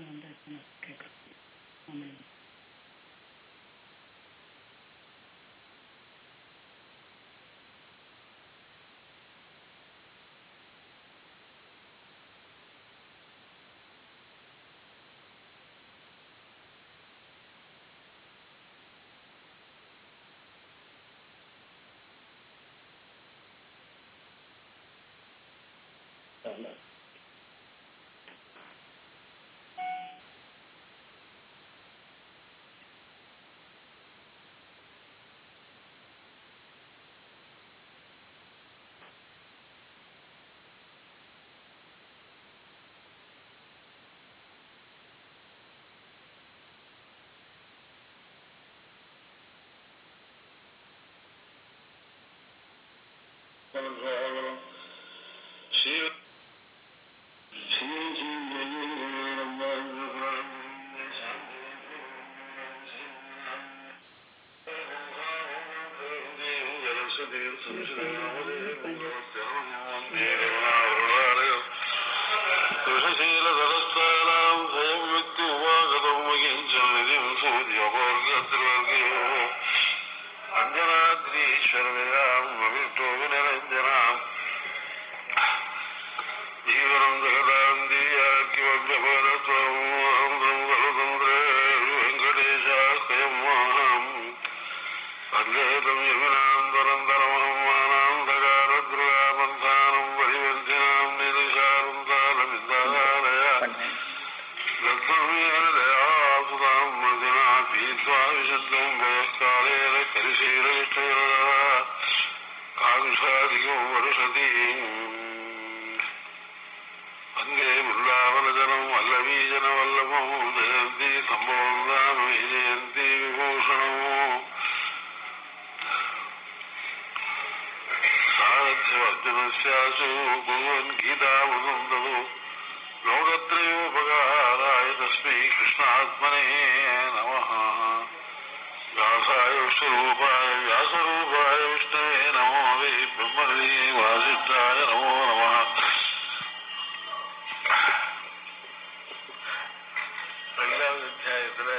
கால் வந்து கேட்குறோம் ஆமாம் തുഷശീലതലസ്ഥാനാം സ്വയം വ്യക്തി ഉപാഗതം വകിഞ്ചനിധിം സൂര്യോപവർഗത്തിൽവർഗീയ അഞ്ജനാദ്രീശ്വരവിരാം വിട്ടോ വിനരഞ്ജനാം ജീവനം ജഗദാന്തിയാക്കിവഗ്രപരത്വം വെങ്കടേശാസ്തയം മാം അദ്വൈതം യമുനാന്തരം തരമഹമാനാന്തകാരദ്രുവാപന്ഥാനം പരിവർത്തിനാം നിരശാരം താലമിന്ദാലയ ലബ്ധമേലയാസുതാം മൃദിനാ പീത്വാ വിശുദ്ധം വയസ്കാലേന കരിശീലവിഷ്ടയത കാംക്ഷാധികം വർഷതീം വന്ദേ വൃന്ദാവനജനം വല്ലവീജനവല്ലഭോ ജയന്തി സംഭവം ജയന്തി വിഭൂഷണമോ സാരഥ്യവർജനസ്യാസു കുർവൻ ഗീതാമൃതന്തോ ലോകത്രയോപകാരായ തസ്മൈ കൃഷ്ണാത്മനേ നമ വ്യാസായ വിഷ്ണുരൂപായ വ്യാസരൂപായ വിഷ്ണവേ നമോ വൈ ബ്രഹ്മണേ വാസിഷ്ഠായ നമോ നമ ரெண்டாவது அத்தியாயத்துல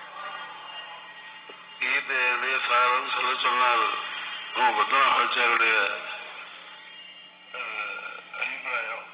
கீதையுடைய சாரம் சொல்ல சொன்னார் நம்ம பத்மநாபாச்சாருடைய அஹ், அபிப்பிராயம்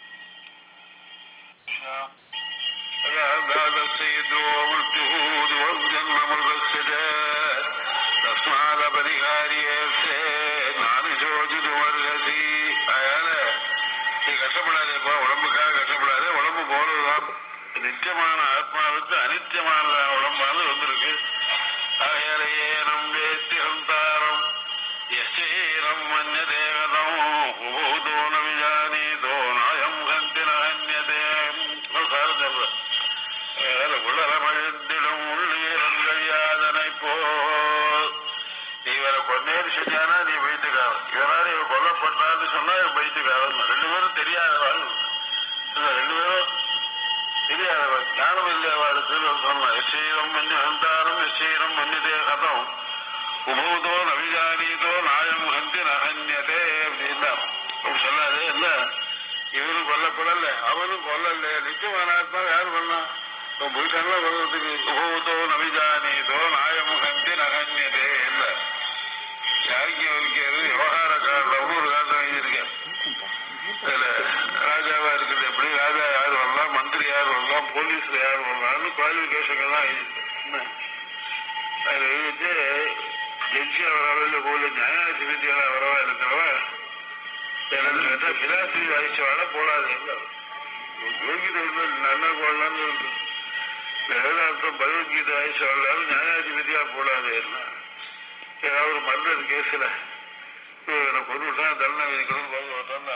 தஸ்மாதபரிகாரியேசே நானு ஜோதிடுமர்ஹசி அதனால நீ கஷ்டப்படாதேப்பா உடம்புக்காக கஷ்டப்படாத உடம்பு போறதுதான் நித்தியமான ஆத்மாவுக்கு அனித்தியமான உடம்பானது வந்திருக்கு ஆகையாலேயே நம் வேத்தி ஹந்தாரம் எஸ்டீரம் மன்ய தேவதம் உபூதோ ந விஜானீதோ நாயம் ஹந்தி நகன்யதே சாரதேவ அதனால உலகமழிந்திடும் உள்ளீரங்கள் யாதனை போ நீ இவரை கொன்னேன்னு செஞ்சானா நீ பைத்துக்காரன் இவனால இவன் கொல்லப்பட்டான்னு சொன்னா இவன் பைத்துக்காரன் ரெண்டு பேரும் தெரியாதவன் இல்ல ரெண்டு பேரும் தெரியாதவன் ஞானம் இல்லையவாளுக்கு சொன்னான் எச்சீரம் மன்ய ஹந்தாரம் எச்சீரம் மன்யதே கதம் உபூதோ நவிஜானீதோ நாயம் ஹந்தி நகன்யதே அப்படின்னா அப்படி சொல்லாதே இல்ல இவரும் கொல்லப்படல அவனும் கொல்லல நிச்சயமான ஆத்மா யார் பண்ணா அவன் போயிட்டாங்களா கொல்லத்துக்கு உபூதோ நவிஜானீதோ நாயம் ஹந்தி நகன்யதே இல்ல யாருக்கும் இருக்கிறது விவகாரக்காரில் ஒரு காரணம் எழுதியிருக்கேன் இதுல ராஜாவா இருக்குது எப்படி ராஜா யார் வரலாம் மந்திரி யார் வரலாம் போலீஸ்ல யார் வரலாம்னு குவாலிபிகேஷன் தான் எழுதிட்டு அதுல எழுதிட்டு ஜட்ஜி வரவா இல்ல போல நியாயாதிபதியால வரவா இருக்கிறவ எனது கேட்டா பிலாசி வாய்ச்சவாட போடாது யோகிதை நல்லா போடலாம்னு இருக்கு வேதாந்தம் பகவத்கீதை வாய்ச்சவாடாலும் நியாயாதிபதியா போடாது என்ன ஏதாவது ஒரு மர்டர் கேஸ்ல இவனை கொண்டு விட்டா தண்டனை விதிக்கணும்னு போக விட்டான்னா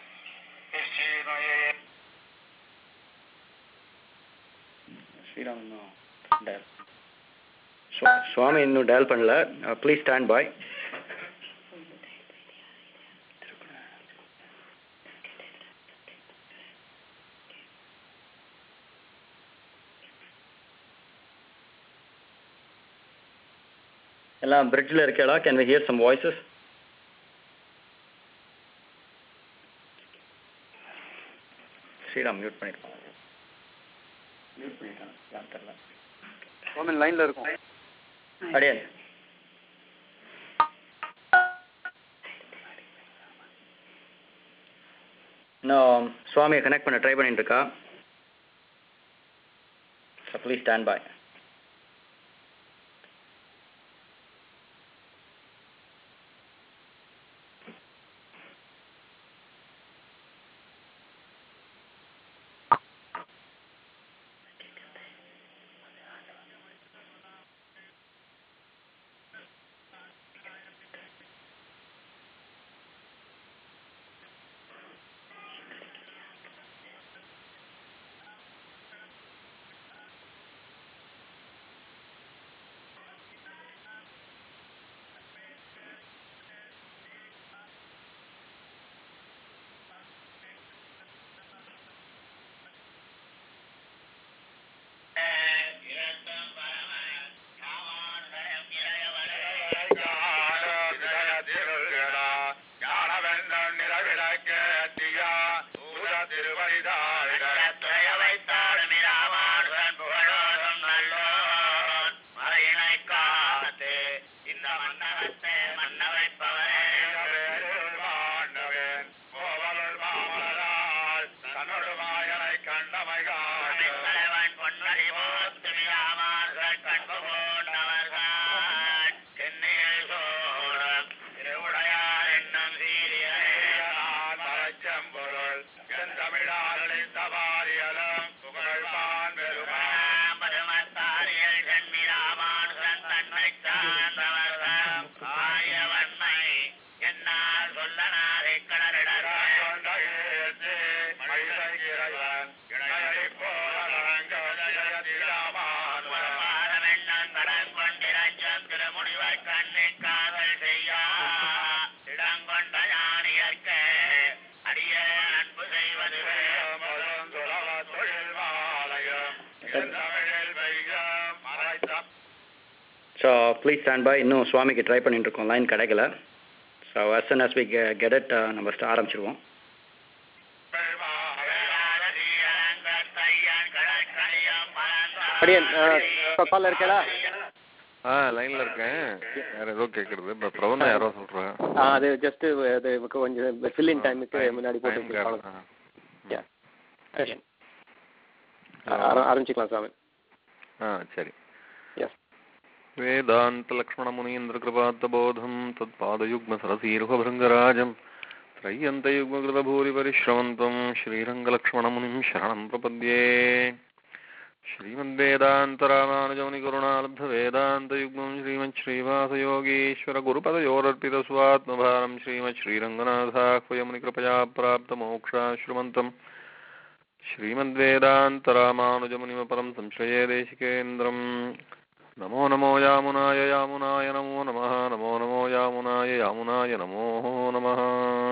ಶ್ರೀರಾಮ್ ಇನ್ನು ಡಯಲ್ ಸ್ವಾಮಿ ಇನ್ನೂ ಡಯಲ್ பண்ணல ப்ளீஸ் ஸ்டாண்ட் பாய் எல்லாம் பிரிட்ஜில் இருக்கேடா can we hear some voices Sriram mute பண்ணிருக்கோம் மியூட் பண்ணிட்டான் யார் தெரியல சுவாமி லைன்ல இருக்கும் அடியன் இன்னும் சுவாமியை கனெக்ட் பண்ண ட்ரை பண்ணிட்டு இருக்கா so please stand by so please stand by இன்னும் சுவாமிக்கு ட்ரை பண்ணிட்டு இருக்கோம் லைன் கிடைக்கல so as soon as we ge- get it uh, நம்ம ஸ்ட- ஆரம்பிச்சிருவோம் அடியன் கால்ல இருக்கேடா ஆ லைன்ல இருக்கேன் வேற ஏதோ கேக்குறது இப்ப பிரபந்தா யாரோ சொல்றேன் ஆ அது ஜஸ்ட் அது கொஞ்சம் ஃபில்லிங் டைமுக்கு முன்னாடி போட்டு Yeah. அடியன் ஆரம்பிச்சுக்கலாம் சாமி ஆ சரி Yes. वेदान्तलक्ष्मणमुनीन्द्रकृपात्तबोधं तत्पादयुग्मसरसीरुहभृङ्गराजं त्रय्यन्तयुग्मकृतभूरिपरिश्रवन्तं श्रीरङ्गलक्ष्मणमुनिं शरणं प्रपद्ये श्रीमद्वेदान्तरामानुजमुनिकरुणालब्धवेदान्तयुग्मं श्रीमच्छ्रीवासयोगीश्वरगुरुपदयोरर्पितस्वात्मभारं श्रीमच्छ्रीरङ्गनाथाह्वयमुनिकृपया प्राप्तमोक्षाश्रुमन्तम् श्रीमद्वेदान्तरामानुजमुनिमपरं संश्रये देशिकेन्द्रम् नमो नमो यामुनाय यामुनाय नमो नमः नमो नमो यामुनाय यामुनाय नमो नमः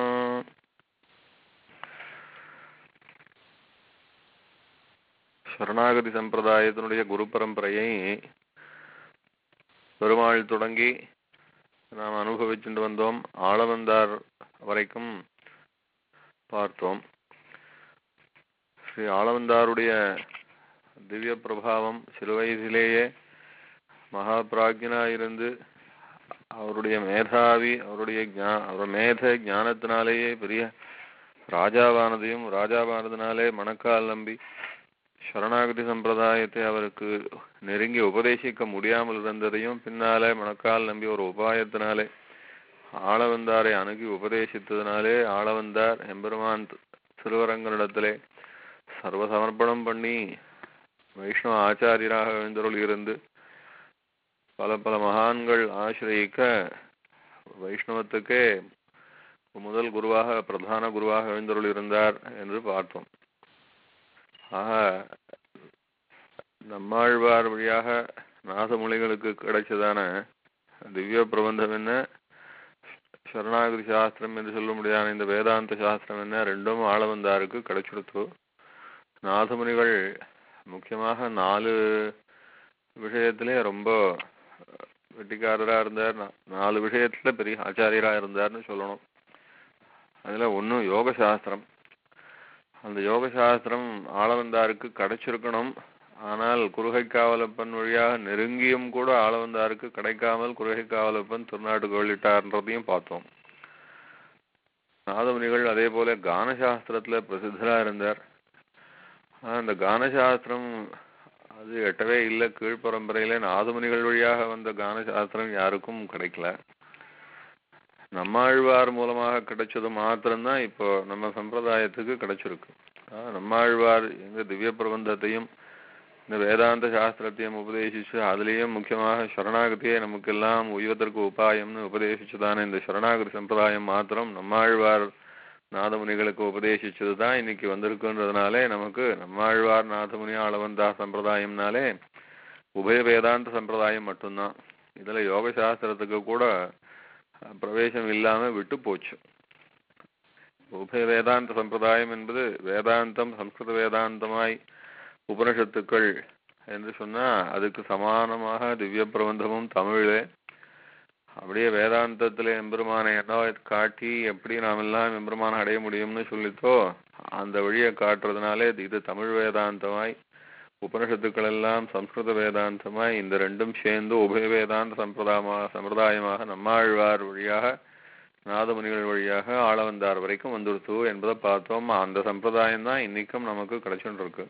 சரணாகதி சம்பிரதாயத்தினுடைய குரு பரம்பரையை பெருமாள் தொடங்கி நாம் அனுபவிச்சுட்டு வந்தோம் ஆளவந்தார் வரைக்கும் பார்த்தோம் ஸ்ரீ ஆளவந்தாருடைய திவ்ய பிரபாவம் சிறு வயதிலேயே மகா பிராஜ்யனா இருந்து அவருடைய மேதாவி அவருடைய ஞா- அவர் மேத ஞானத்தினாலேயே பெரிய ராஜாவானதையும் ராஜாவானதுனாலே மணக்கால் நம்பி சரணாகதி சம்பிரதாயத்தை அவருக்கு நெருங்கி உபதேசிக்க முடியாமல் இருந்ததையும் பின்னாலே மணக்கால் நம்பி ஒரு உபாயத்தினாலே ஆளவந்தாரை அணுகி உபதேசித்ததினாலே ஆளவந்தார் எம்பெருமான் தி- திருவரங்கனிடத்திலே சர்வ சமர்ப்பணம் பண்ணி வைஷ்ணவ ஆச்சாரியராக எழுந்தருள் இருந்து பல பல மகான்கள் ஆசிரயிக்க வைஷ்ணவத்துக்கே முதல் குருவாக பிரதான குருவாக எழுந்தருள் இருந்தார் என்று பார்த்தோம் ஆக நம்மாழ்வார் வழியாக நாதமொழிகளுக்கு கிடைச்சதான திவ்ய பிரபந்தம் என்ன சரணாகதி சாஸ்திரம் என்று சொல்ல முடியாத இந்த வேதாந்த சாஸ்திரம் என்ன ரெண்டும் ஆளவந்தாருக்கு கிடைச்சிடுத்து நாதமுனிகள் முக்கியமாக நாலு விஷயத்திலே ரொம்ப வெட்டிக்காரரா இருந்தார் நா- நாலு விஷயத்துல பெரிய ஆச்சாரியரா இருந்தார்னு சொல்லணும் அதுல ஒண்ணு யோக சாஸ்திரம் அந்த யோக சாஸ்திரம் ஆளவந்தாருக்கு கிடைச்சிருக்கணும் ஆனால் குறுகை காவலப்பன் வழியாக நெருங்கியும் கூட ஆளவந்தாருக்கு கிடைக்காமல் குறுகை காவலப்பன் திருநாட்டுக்கு வெளியிட்டார்ன்றதையும் பார்த்தோம் நாதமுனிகள் அதே போல கான சாஸ்திரத்துல பிரசித்தரா இருந்தார் ஆனா அந்த கான சாஸ்திரம் அது எட்டவே இல்லை கீழ்ப்பரம்பரையில நாதமுனிகள் வழியாக வந்த கான சாஸ்திரம் யாருக்கும் கிடைக்கல நம்மாழ்வார் மூலமாக கிடைச்சது மாத்திரம்தான் இப்போ நம்ம சம்பிரதாயத்துக்கு கிடைச்சிருக்கு ஆஹ் நம்மாழ்வார் எங்க திவ்ய பிரபந்தத்தையும் இந்த வேதாந்த சாஸ்திரத்தையும் உபதேசிச்சு அதுலேயும் முக்கியமாக சரணாகதியை நமக்கெல்லாம் உய்வதற்கு உபாயம்னு உபதேசிச்சதான இந்த சரணாகதி சம்பிரதாயம் மாத்திரம் நம்மாழ்வார் நாதமுனிகளுக்கு உபதேசிச்சது தான் இன்னைக்கு வந்திருக்குன்றதுனாலே நமக்கு நம்மாழ்வார் நாதமுனி ஆளவந்தா சம்பிரதாயம்னாலே உபய வேதாந்த சம்பிரதாயம் மட்டும்தான் இதுல யோக சாஸ்திரத்துக்கு கூட அஹ், பிரவேசம் இல்லாம விட்டு போச்சு உபய வேதாந்த சம்பிரதாயம் என்பது வேதாந்தம் சம்ஸ்கிருத வேதாந்தமாய் உபனிஷத்துக்கள் என்று சொன்னா அதுக்கு சமானமாக திவ்ய பிரபந்தமும் தமிழிலே அப்படியே வேதாந்தத்திலே எம்பெருமானை என்ன காட்டி எப்படி நாம் எல்லாம் எம்பெருமானை அடைய முடியும்னு சொல்லித்தோ அந்த வழியை காட்டுறதுனாலே இது தமிழ் வேதாந்தமாய் உபனிஷத்துக்கள் எல்லாம் சம்ஸ்கிருத வேதாந்தமாய் இந்த ரெண்டும் சேர்ந்து உபய வேதாந்த சம்பிரதாயமாக சம்பிரதாயமாக நம்மாழ்வார் வழியாக நாதமுனிகள் வழியாக ஆளவந்தார் வரைக்கும் வந்துடுத்து என்பதை பார்த்தோம் அந்த சம்பிரதாயம் தான் இன்னைக்கும் நமக்கு கிடைச்சுட்டு இருக்கு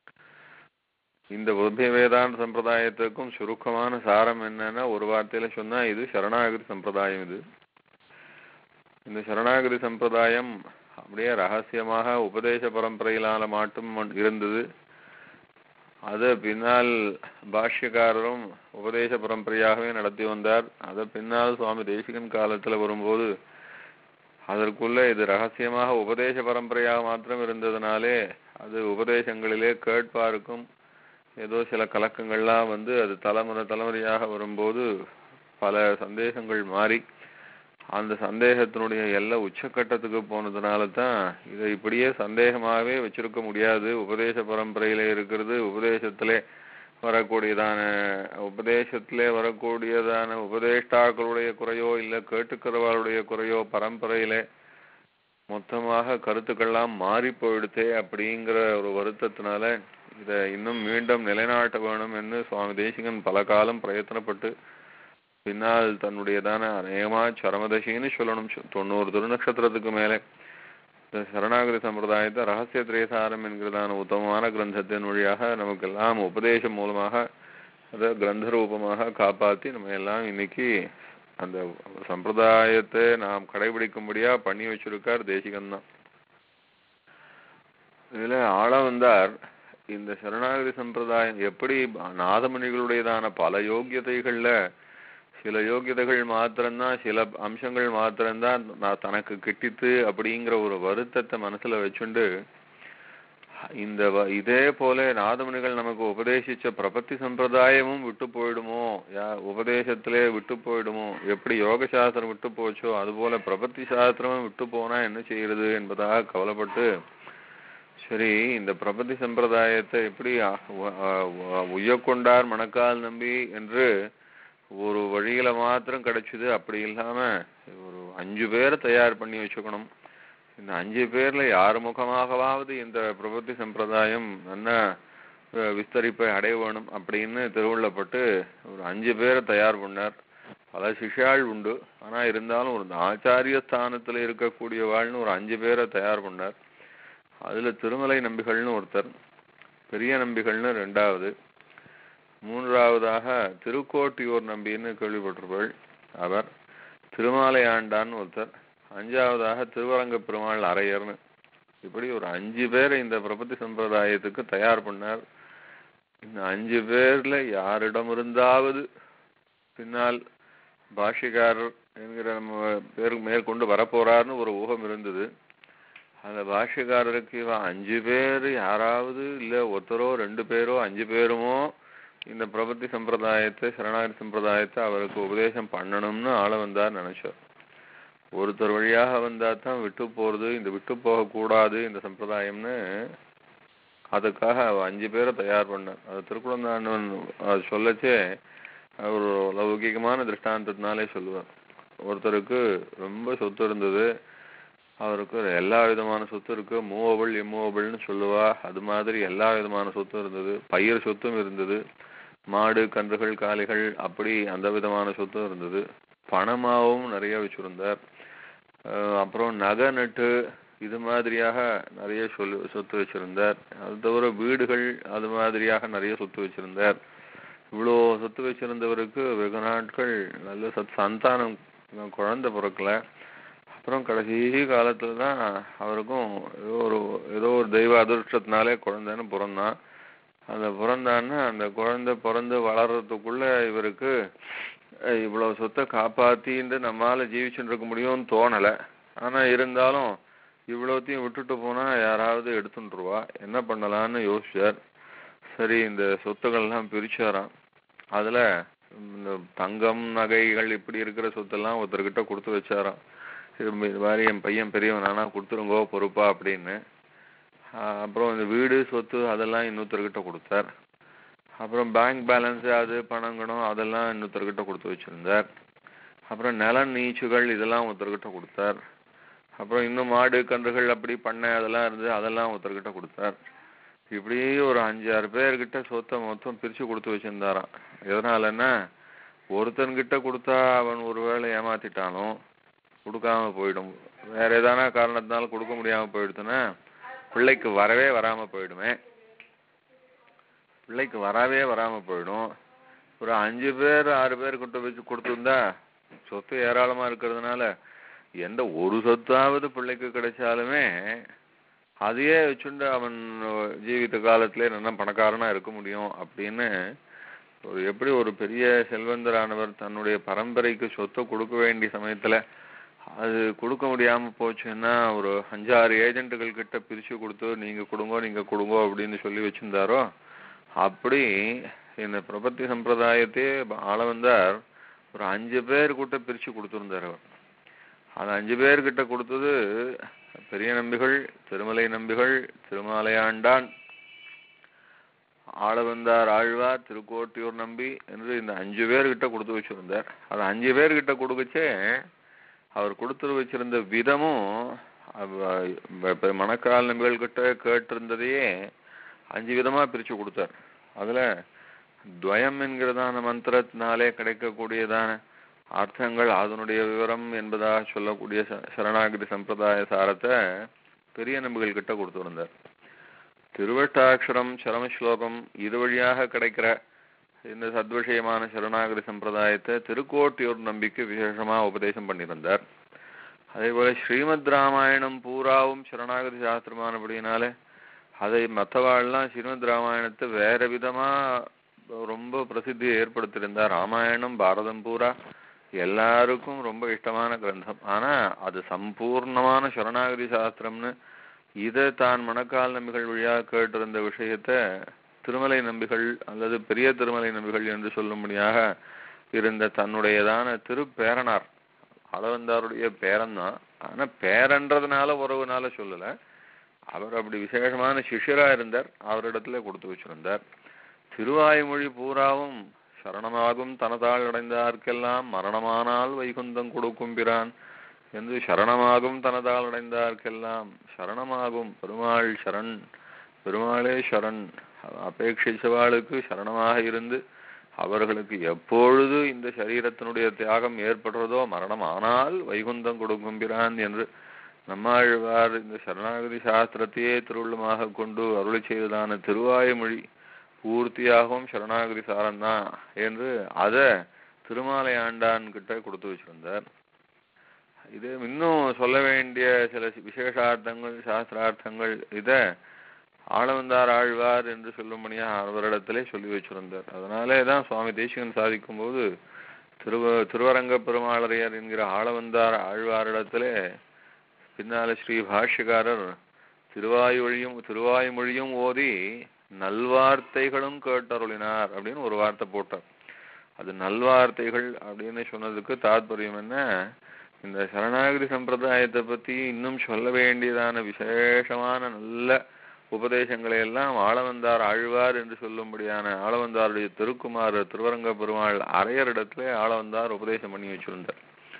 இந்த உபய வேதாந்த சம்பிரதாயத்துக்கும் சுருக்கமான சாரம் என்னன்னா ஒரு வார்த்தையில சொன்னா இது சரணாகதி சம்பிரதாயம் இது இந்த சரணாகதி சம்பிரதாயம் அப்படியே ரகசியமாக உபதேச பரம்பரையிலான மாட்டும் ம- இருந்தது அது பின்னால் பாஷ்யக்காரரும் உபதேச பரம்பரையாகவே நடத்தி வந்தார் அது பின்னால் சுவாமி தேசிகன் காலத்துல வரும்போது அதற்குள்ள இது ரகசியமாக உபதேச பரம்பரையாக மாத்திரம் இருந்ததுனாலே அது உபதேசங்களிலே கேட்பாருக்கும் ஏதோ சில கலக்கங்கள்லாம் வந்து அது தலைமுறை தலைமுறையாக வரும்போது பல சந்தேகங்கள் மாறி அந்த சந்தேகத்தினுடைய எல்லை உச்சக்கட்டத்துக்கு போனதுனால தான் இதை இப்படியே சந்தேகமாகவே வச்சிருக்க முடியாது உபதேச பரம்பரையிலே இருக்கிறது உபதேசத்திலே வரக்கூடியதான உபதேசத்திலே வரக்கூடியதான உபதேஷ்டாக்களுடைய குறையோ இல்லை கேட்டுக்கிறவர்களுடைய குறையோ பரம்பரையிலே மொத்தமாக கருத்துக்கள்லாம் மாறி போயிடுதே அப்படிங்கிற ஒரு வருத்தத்தினால இதை இன்னும் மீண்டும் நிலைநாட்ட வேணும் என்று சுவாமி தேசிகன் பல காலம் பிரயத்தனப்பட்டு பின்னால் தன்னுடையதான அநேகமா சரமதசின்னு சொல்லணும் சொ- தொண்ணூறு திருநக்ஷத்திரத்துக்கு மேலே இந்த சரணாகதி சம்பிரதாயத்தை ரகசிய திரேசாரம் என்கிறதான உத்தமமான கிரந்தத்தின் வழியாக நமக்கெல்லாம் உபதேசம் மூலமாக அதை கிரந்த ரூபமாக காப்பாத்தி நம்ம எல்லாம் இன்னைக்கு அந்த சம்பிரதாயத்தை நாம் கடைபிடிக்கும்படியா பண்ணி வச்சிருக்கார் தேசிகன் தான் இதுல ஆள வந்தார் இந்த சரணாகதி சம்பிரதாயம் எப்படி நாதமணிகளுடையதான பல யோக்கியதைகள்ல சில யோக்கியதைகள் மாத்திரம்தான் சில அம்சங்கள் மாத்திரம்தான் நான் தனக்கு கிட்டித்து அப்படிங்கிற ஒரு வருத்தத்தை மனசுல வச்சுண்டு இந்த வ- இதே போல நாதமணிகள் நமக்கு உபதேசிச்ச பிரபத்தி சம்பிரதாயமும் விட்டு போயிடுமோ யா உபதேசத்திலே விட்டு போயிடுமோ எப்படி யோக சாஸ்திரம் விட்டு போச்சோ அதுபோல பிரபத்தி சாஸ்திரமும் விட்டு போனா என்ன செய்யறது என்பதாக கவலைப்பட்டு சரி இந்த பிரபத்தி சம்பிரதாயத்தை எப்படி அ- உ- அ- உ- உய்யக்கொண்டார் மணக்கால் நம்பி என்று ஒரு வழியில மாத்திரம் கிடைச்சது அப்படி இல்லாம ஒரு அஞ்சு பேரை தயார் பண்ணி வச்சுக்கணும் இந்த அஞ்சு பேர்ல யார் முகமாகவாவது இந்த பிரபத்தி சம்பிரதாயம் நல்ல அஹ், விஸ்தரிப்பை அடைய வேணும் அப்படின்னு திருவுள்ளப்பட்டு ஒரு அஞ்சு பேரை தயார் பண்ணார் பல சிஷ்யாள் உண்டு ஆனா இருந்தாலும் ஒரு ஆச்சாரிய ஸ்தானத்துல இருக்கக்கூடியவாள்னு ஒரு அஞ்சு பேரை தயார் பண்ணார் அதுல திருமலை நம்பிகள்னு ஒருத்தர் பெரிய நம்பிகள்னு ரெண்டாவது மூன்றாவதாக திருக்கோட்டியூர் நம்பின்னு கேள்விப்பட்டிருப்பாள் அவர் திருமாலை ஆண்டான்னு ஒருத்தர் அஞ்சாவதாக திருவரங்க பெருமாள் அரையர்னு இப்படி ஒரு அஞ்சு பேரை இந்த பிரபத்தி சம்பிரதாயத்துக்கு தயார் பண்ணார் இந்த அஞ்சு பேர்ல யாரிடமிருந்தாவது பின்னால் பாஷ்யக்காரர் என்கிற நம்ம பேர் மேற்கொண்டு வரப்போறார்னு ஒரு ஊகம் இருந்தது அந்த பாஷ்யக்காரருக்கு இவன் அஞ்சு பேர் யாராவது இல்ல ஒருத்தரோ ரெண்டு பேரோ அஞ்சு பேருமோ இந்த பிரபத்தி சம்பிரதாயத்தை சரணாகதி சம்பிரதாயத்தை அவருக்கு உபதேசம் பண்ணணும்னு ஆள வந்தார் நினைச்சார் ஒருத்தர் வழியாக வந்தா தான் விட்டு போறது இந்த விட்டு போகக்கூடாது இந்த சம்பிரதாயம்னு அதுக்காக அவ அஞ்சு பேரை தயார் பண்ணார் அது திருக்குழந்தான் அது சொல்லச்சே அவர் ஒரு லௌகிகமான திருஷ்டாந்தத்தினாலே சொல்லுவார் ஒருத்தருக்கு ரொம்ப சொத்து இருந்தது அவருக்கு எல்லா விதமான சொத்து இருக்கு மூவபிள் இம்மூவபிள்னு சொல்லுவா அது மாதிரி எல்லா விதமான சொத்தும் இருந்தது பயிர் சொத்தும் இருந்தது மாடு கன்றுகள் காளைகள் அப்படி அந்த விதமான சொத்தும் இருந்தது பணமாவும் நிறைய வச்சிருந்தார் அஹ் அப்புறம் நகை நட்டு இது மாதிரியாக நிறைய சொல்லு சொத்து வச்சிருந்தார் அது தவிர வீடுகள் அது மாதிரியாக நிறைய சொத்து வச்சிருந்தார் இவ்வளோ சொத்து வச்சிருந்தவருக்கு வெகு நாட்கள் நல்ல சத் சந்தானம் குழந்தை பிறக்கல அப்புறம் கடைசி காலத்துல தான் அவருக்கும் ஏதோ ஒரு ஏதோ ஒரு தெய்வ அதிர்ஷ்டத்தினாலே குழந்தைன்னு பிறந்தான் அந்த பிறந்தான்னா அந்த குழந்தை பிறந்து வளர்றதுக்குள்ள இவருக்கு அஹ், இவ்வளவு சொத்தை காப்பாத்தின்னு நம்மால ஜீவிச்சுட்டு இருக்க முடியும்னு தோணல ஆனா இருந்தாலும் இவ்வளோத்தையும் விட்டுட்டு போனா யாராவது எடுத்துட்டுருவா என்ன பண்ணலாம்னு யோசிச்சார் சரி இந்த சொத்துக்கள்லாம் பிரிச்சாராம் அதுல இந்த தங்கம் நகைகள் இப்படி இருக்கிற சொத்தெல்லாம் ஒருத்தர்கிட்ட கொடுத்து வச்சாராம் இது இது மாதிரி என் பையன் பெரியவன் ஆனா கொடுத்துருங்கோ பொறுப்பா அப்படின்னு ஆஹ் அப்புறம் இந்த வீடு சொத்து அதெல்லாம் இன்னொருத்தர்கிட்ட கொடுத்தார் அப்புறம் பேங்க் பேலன்ஸ் அது பணம் கணம் அதெல்லாம் இன்னொருத்தர்கிட்ட கொடுத்து வச்சிருந்தார் அப்புறம் நில நீச்சுகள் இதெல்லாம் ஒருத்தர்கிட்ட கொடுத்தார் அப்புறம் இன்னும் மாடு கன்றுகள் அப்படி பண்ணை அதெல்லாம் இருந்து அதெல்லாம் ஒருத்தர்கிட்ட கொடுத்தார் இப்படி ஒரு அஞ்சு ஆறு பேர்கிட்ட சொத்தை மொத்தம் பிரிச்சு கொடுத்து வச்சிருந்தாராம் எதனாலன்னா ஒருத்தன்கிட்ட கொடுத்தா அவன் ஒருவேளை ஏமாத்திட்டானோ கொடுக்காம போயிடும் வேற ஏதான காரணத்தினால கொடுக்க முடியாம போயிடுதுன்னா பிள்ளைக்கு வரவே வராம போயிடுமே பிள்ளைக்கு வரவே வராம போயிடும் ஒரு அஞ்சு பேர் ஆறு பேர் கிட்ட வச்சு கொடுத்துருந்தா சொத்து ஏராளமா இருக்கிறதுனால எந்த ஒரு சொத்தாவது பிள்ளைக்கு கிடைச்சாலுமே அதையே வச்சுண்டு அவன் ஜீவித காலத்திலே நல்ல பணக்காரனா இருக்க முடியும் அப்படின்னு ஒரு எப்படி ஒரு பெரிய செல்வந்தரானவர் தன்னுடைய பரம்பரைக்கு சொத்தை கொடுக்க வேண்டிய சமயத்துல அது கொடுக்க முடியாம போச்சுன்னா ஒரு அஞ்சாறு ஏஜென்ட்டுகள் கிட்ட பிரிச்சு கொடுத்து நீங்க கொடுங்கோ நீங்க கொடுங்கோ அப்படின்னு சொல்லி வச்சிருந்தாரோ அப்படி இந்த பிரபத்தி சம்பிரதாயத்தையே ஆள வந்தார் ஒரு அஞ்சு பேர் கிட்ட பிரிச்சு கொடுத்திருந்தார் அவர் அந்த அஞ்சு பேர்கிட்ட கொடுத்தது பெரிய நம்பிகள் திருமலை நம்பிகள் திருமாலையாண்டான் ஆளவந்தார் ஆழ்வார் திருக்கோட்டியூர் நம்பி என்று இந்த அஞ்சு பேர்கிட்ட கொடுத்து வச்சிருந்தார் அது அஞ்சு பேர்கிட்ட கொடுக்கச்சே அவர் கொடுத்து வச்சிருந்த விதமும் அவ- இப்ப மணக்கால் நம்பிகள் கிட்ட கேட்டிருந்ததையே அஞ்சு விதமா பிரிச்சு கொடுத்தார் அதுல துவயம் என்கிறதான மந்திரத்தினாலே கிடைக்கக்கூடியதான அர்த்தங்கள் அதனுடைய விவரம் என்பதாக சொல்லக்கூடிய ச- சரணாகதி சம்பிரதாய சாரத்தை பெரிய நம்பிகள் கிட்ட கொடுத்திருந்தார் திருவட்டாட்சரம் சரம ஸ்லோகம் இது வழியாக கிடைக்கிற இந்த சத்விஷயமான சரணாகதி சம்பிரதாயத்தை திருக்கோட்டியூர் நம்பிக்கு விசேஷமா உபதேசம் பண்ணியிருந்தார் அதே போல ஸ்ரீமத் ராமாயணம் பூராவும் சரணாகதி சாஸ்திரமானபடியினாலே அதை மற்றவாள்லாம் ஸ்ரீமத் ராமாயணத்தை வேற விதமா ரொம்ப பிரசித்தியை ஏற்படுத்தியிருந்தார் ராமாயணம் பாரதம் பூரா எல்லாருக்கும் ரொம்ப இஷ்டமான கிரந்தம் ஆனா அது சம்பூர்ணமான சரணாகதி சாஸ்திரம்னு இதை தான் மணக்கால் நம்பிகள் வழியாக கேட்டிருந்த விஷயத்தை திருமலை நம்பிகள் அல்லது பெரிய திருமலை நம்பிகள் என்று சொல்லும்படியாக இருந்த தன்னுடையதான திருப்பேரனார் அளவந்தாருடைய பேரன்தான் ஆனா பேரன்றதுனால உறவுனால சொல்லல அவர் அப்படி விசேஷமான சிஷ்யரா இருந்தார் அவரிடத்துல கொடுத்து வச்சிருந்தார் திருவாய்மொழி பூராவும் சரணமாகும் தனதாள் அடைந்தார்க்கெல்லாம் மரணமானால் வைகுந்தம் கொடுக்கும் பிரான் என்று சரணமாகும் தனதால் அடைந்தார்க்கெல்லாம் சரணமாகும் பெருமாள் சரண் பெருமாளே சரண் அபேட்சிச்சவாளுக்கு சரணமாக இருந்து அவர்களுக்கு எப்பொழுது இந்த சரீரத்தினுடைய தியாகம் ஏற்படுறதோ மரணம் ஆனால் வைகுந்தம் கொடுக்கும் பிரான் என்று நம்மாழ்வார் இந்த சரணாகதி சாஸ்திரத்தையே திருவுள்ளமாக கொண்டு அருளி செய்ததான திருவாய்மொழி பூர்த்தியாகவும் சரணாகதி சாரம்தான் என்று அதை திருமாலை ஆண்டான் கிட்ட கொடுத்து வச்சிருந்தார் இது இன்னும் சொல்ல வேண்டிய சில விசேஷார்த்தங்கள் சாஸ்திரார்த்தங்கள் இத ஆளவந்தார் ஆழ்வார் என்று சொல்லும்படியா அவரிடத்திலே சொல்லி வச்சிருந்தார் அதனாலே தான் சுவாமி தேசிகன் சாதிக்கும் போது திருவ திருவரங்க பெருமாளரையர் என்கிற ஆளவந்தார் ஆழ்வாரிடத்திலே பின்னால ஸ்ரீ பாஷ்யக்காரர் திருவாயுமொழியும் திருவாய்மொழியும் ஓதி நல்வார்த்தைகளும் கேட்டருளினார் அப்படின்னு ஒரு வார்த்தை போட்டார் அது நல்வார்த்தைகள் அப்படின்னு சொன்னதுக்கு தாத்பரியம் என்ன இந்த சரணாகதி சம்பிரதாயத்தை பத்தி இன்னும் சொல்ல வேண்டியதான விசேஷமான நல்ல உபதேசங்களை எல்லாம் ஆளவந்தார் ஆழ்வார் என்று சொல்லும்படியான ஆளவந்தாருடைய திருக்குமார் திருவரங்க பெருமாள் அரையரிடத்துல ஆளவந்தார் உபதேசம் பண்ணி வச்சிருந்தார்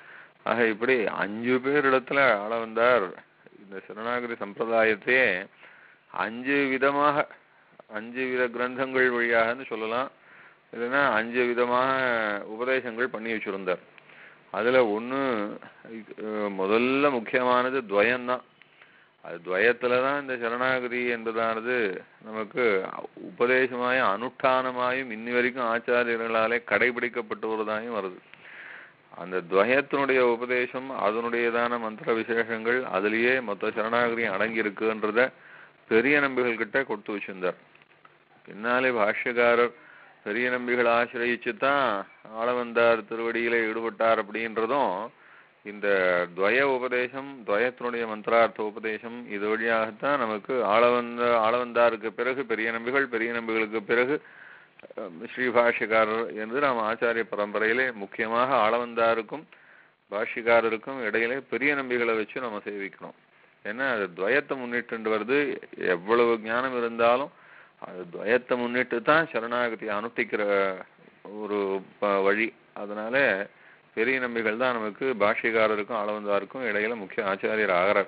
ஆக இப்படி அஞ்சு பேர் இடத்துல ஆள வந்தார் இந்த சரணாகதி சம்பிரதாயத்தையே அஞ்சு விதமாக அஞ்சு வித கிரந்தங்கள் வழியாகன்னு சொல்லலாம் இல்லைன்னா அஞ்சு விதமாக உபதேசங்கள் பண்ணி வச்சிருந்தார் அதுல ஒண்ணு அஹ், முதல்ல முக்கியமானது துவயம்தான் அது துவயத்துல தான் இந்த சரணாகதி என்பதானது நமக்கு உபதேசமாயும் அனுஷ்டானமாயும் இன்னி வரைக்கும் ஆச்சாரியர்களாலே கடைபிடிக்கப்பட்டு வருவதாயும் வருது அந்த துவயத்தினுடைய உபதேசம் அதனுடையதான மந்திர விசேஷங்கள் அதுலயே மொத்த சரணாகதியும் அடங்கி இருக்குன்றத பெரிய நம்பிகள் கிட்ட கொடுத்து வச்சிருந்தார் பின்னாலே பாஷ்யக்காரர் பெரிய நம்பிகள் ஆசிரயிச்சு தான் ஆளவந்தார் திருவடியில ஈடுபட்டார் அப்படின்றதும் இந்த துவய உபதேசம் துவயத்தினுடைய மந்திரார்த்த உபதேசம் இது வழியாகத்தான் நமக்கு ஆளவந்த ஆளவந்தாருக்கு பிறகு பெரிய நம்பிகள் பெரிய நம்பிகளுக்கு பிறகு அஹ், ஸ்ரீ பாஷ்யக்காரர் என்று நாம் ஆச்சாரிய பரம்பரையிலே முக்கியமாக ஆளவந்தாருக்கும் பாஷ்யக்காரருக்கும் இடையிலே பெரிய நம்பிகளை வச்சு நம்ம சேவிக்கிறோம் ஏன்னா அது துவயத்தை முன்னிட்டு வருது எவ்வளவு ஞானம் இருந்தாலும் அது துவயத்தை முன்னிட்டு தான் சரணாகதி அனுஷ்டிக்கிற ஒரு ப- வழி அதனால பெரிய நம்பிகள் தான் நமக்கு பாஷ்யக்காரருக்கும் ஆளவந்தாருக்கும் இடையில முக்கிய ஆச்சாரியர் ஆகிறார்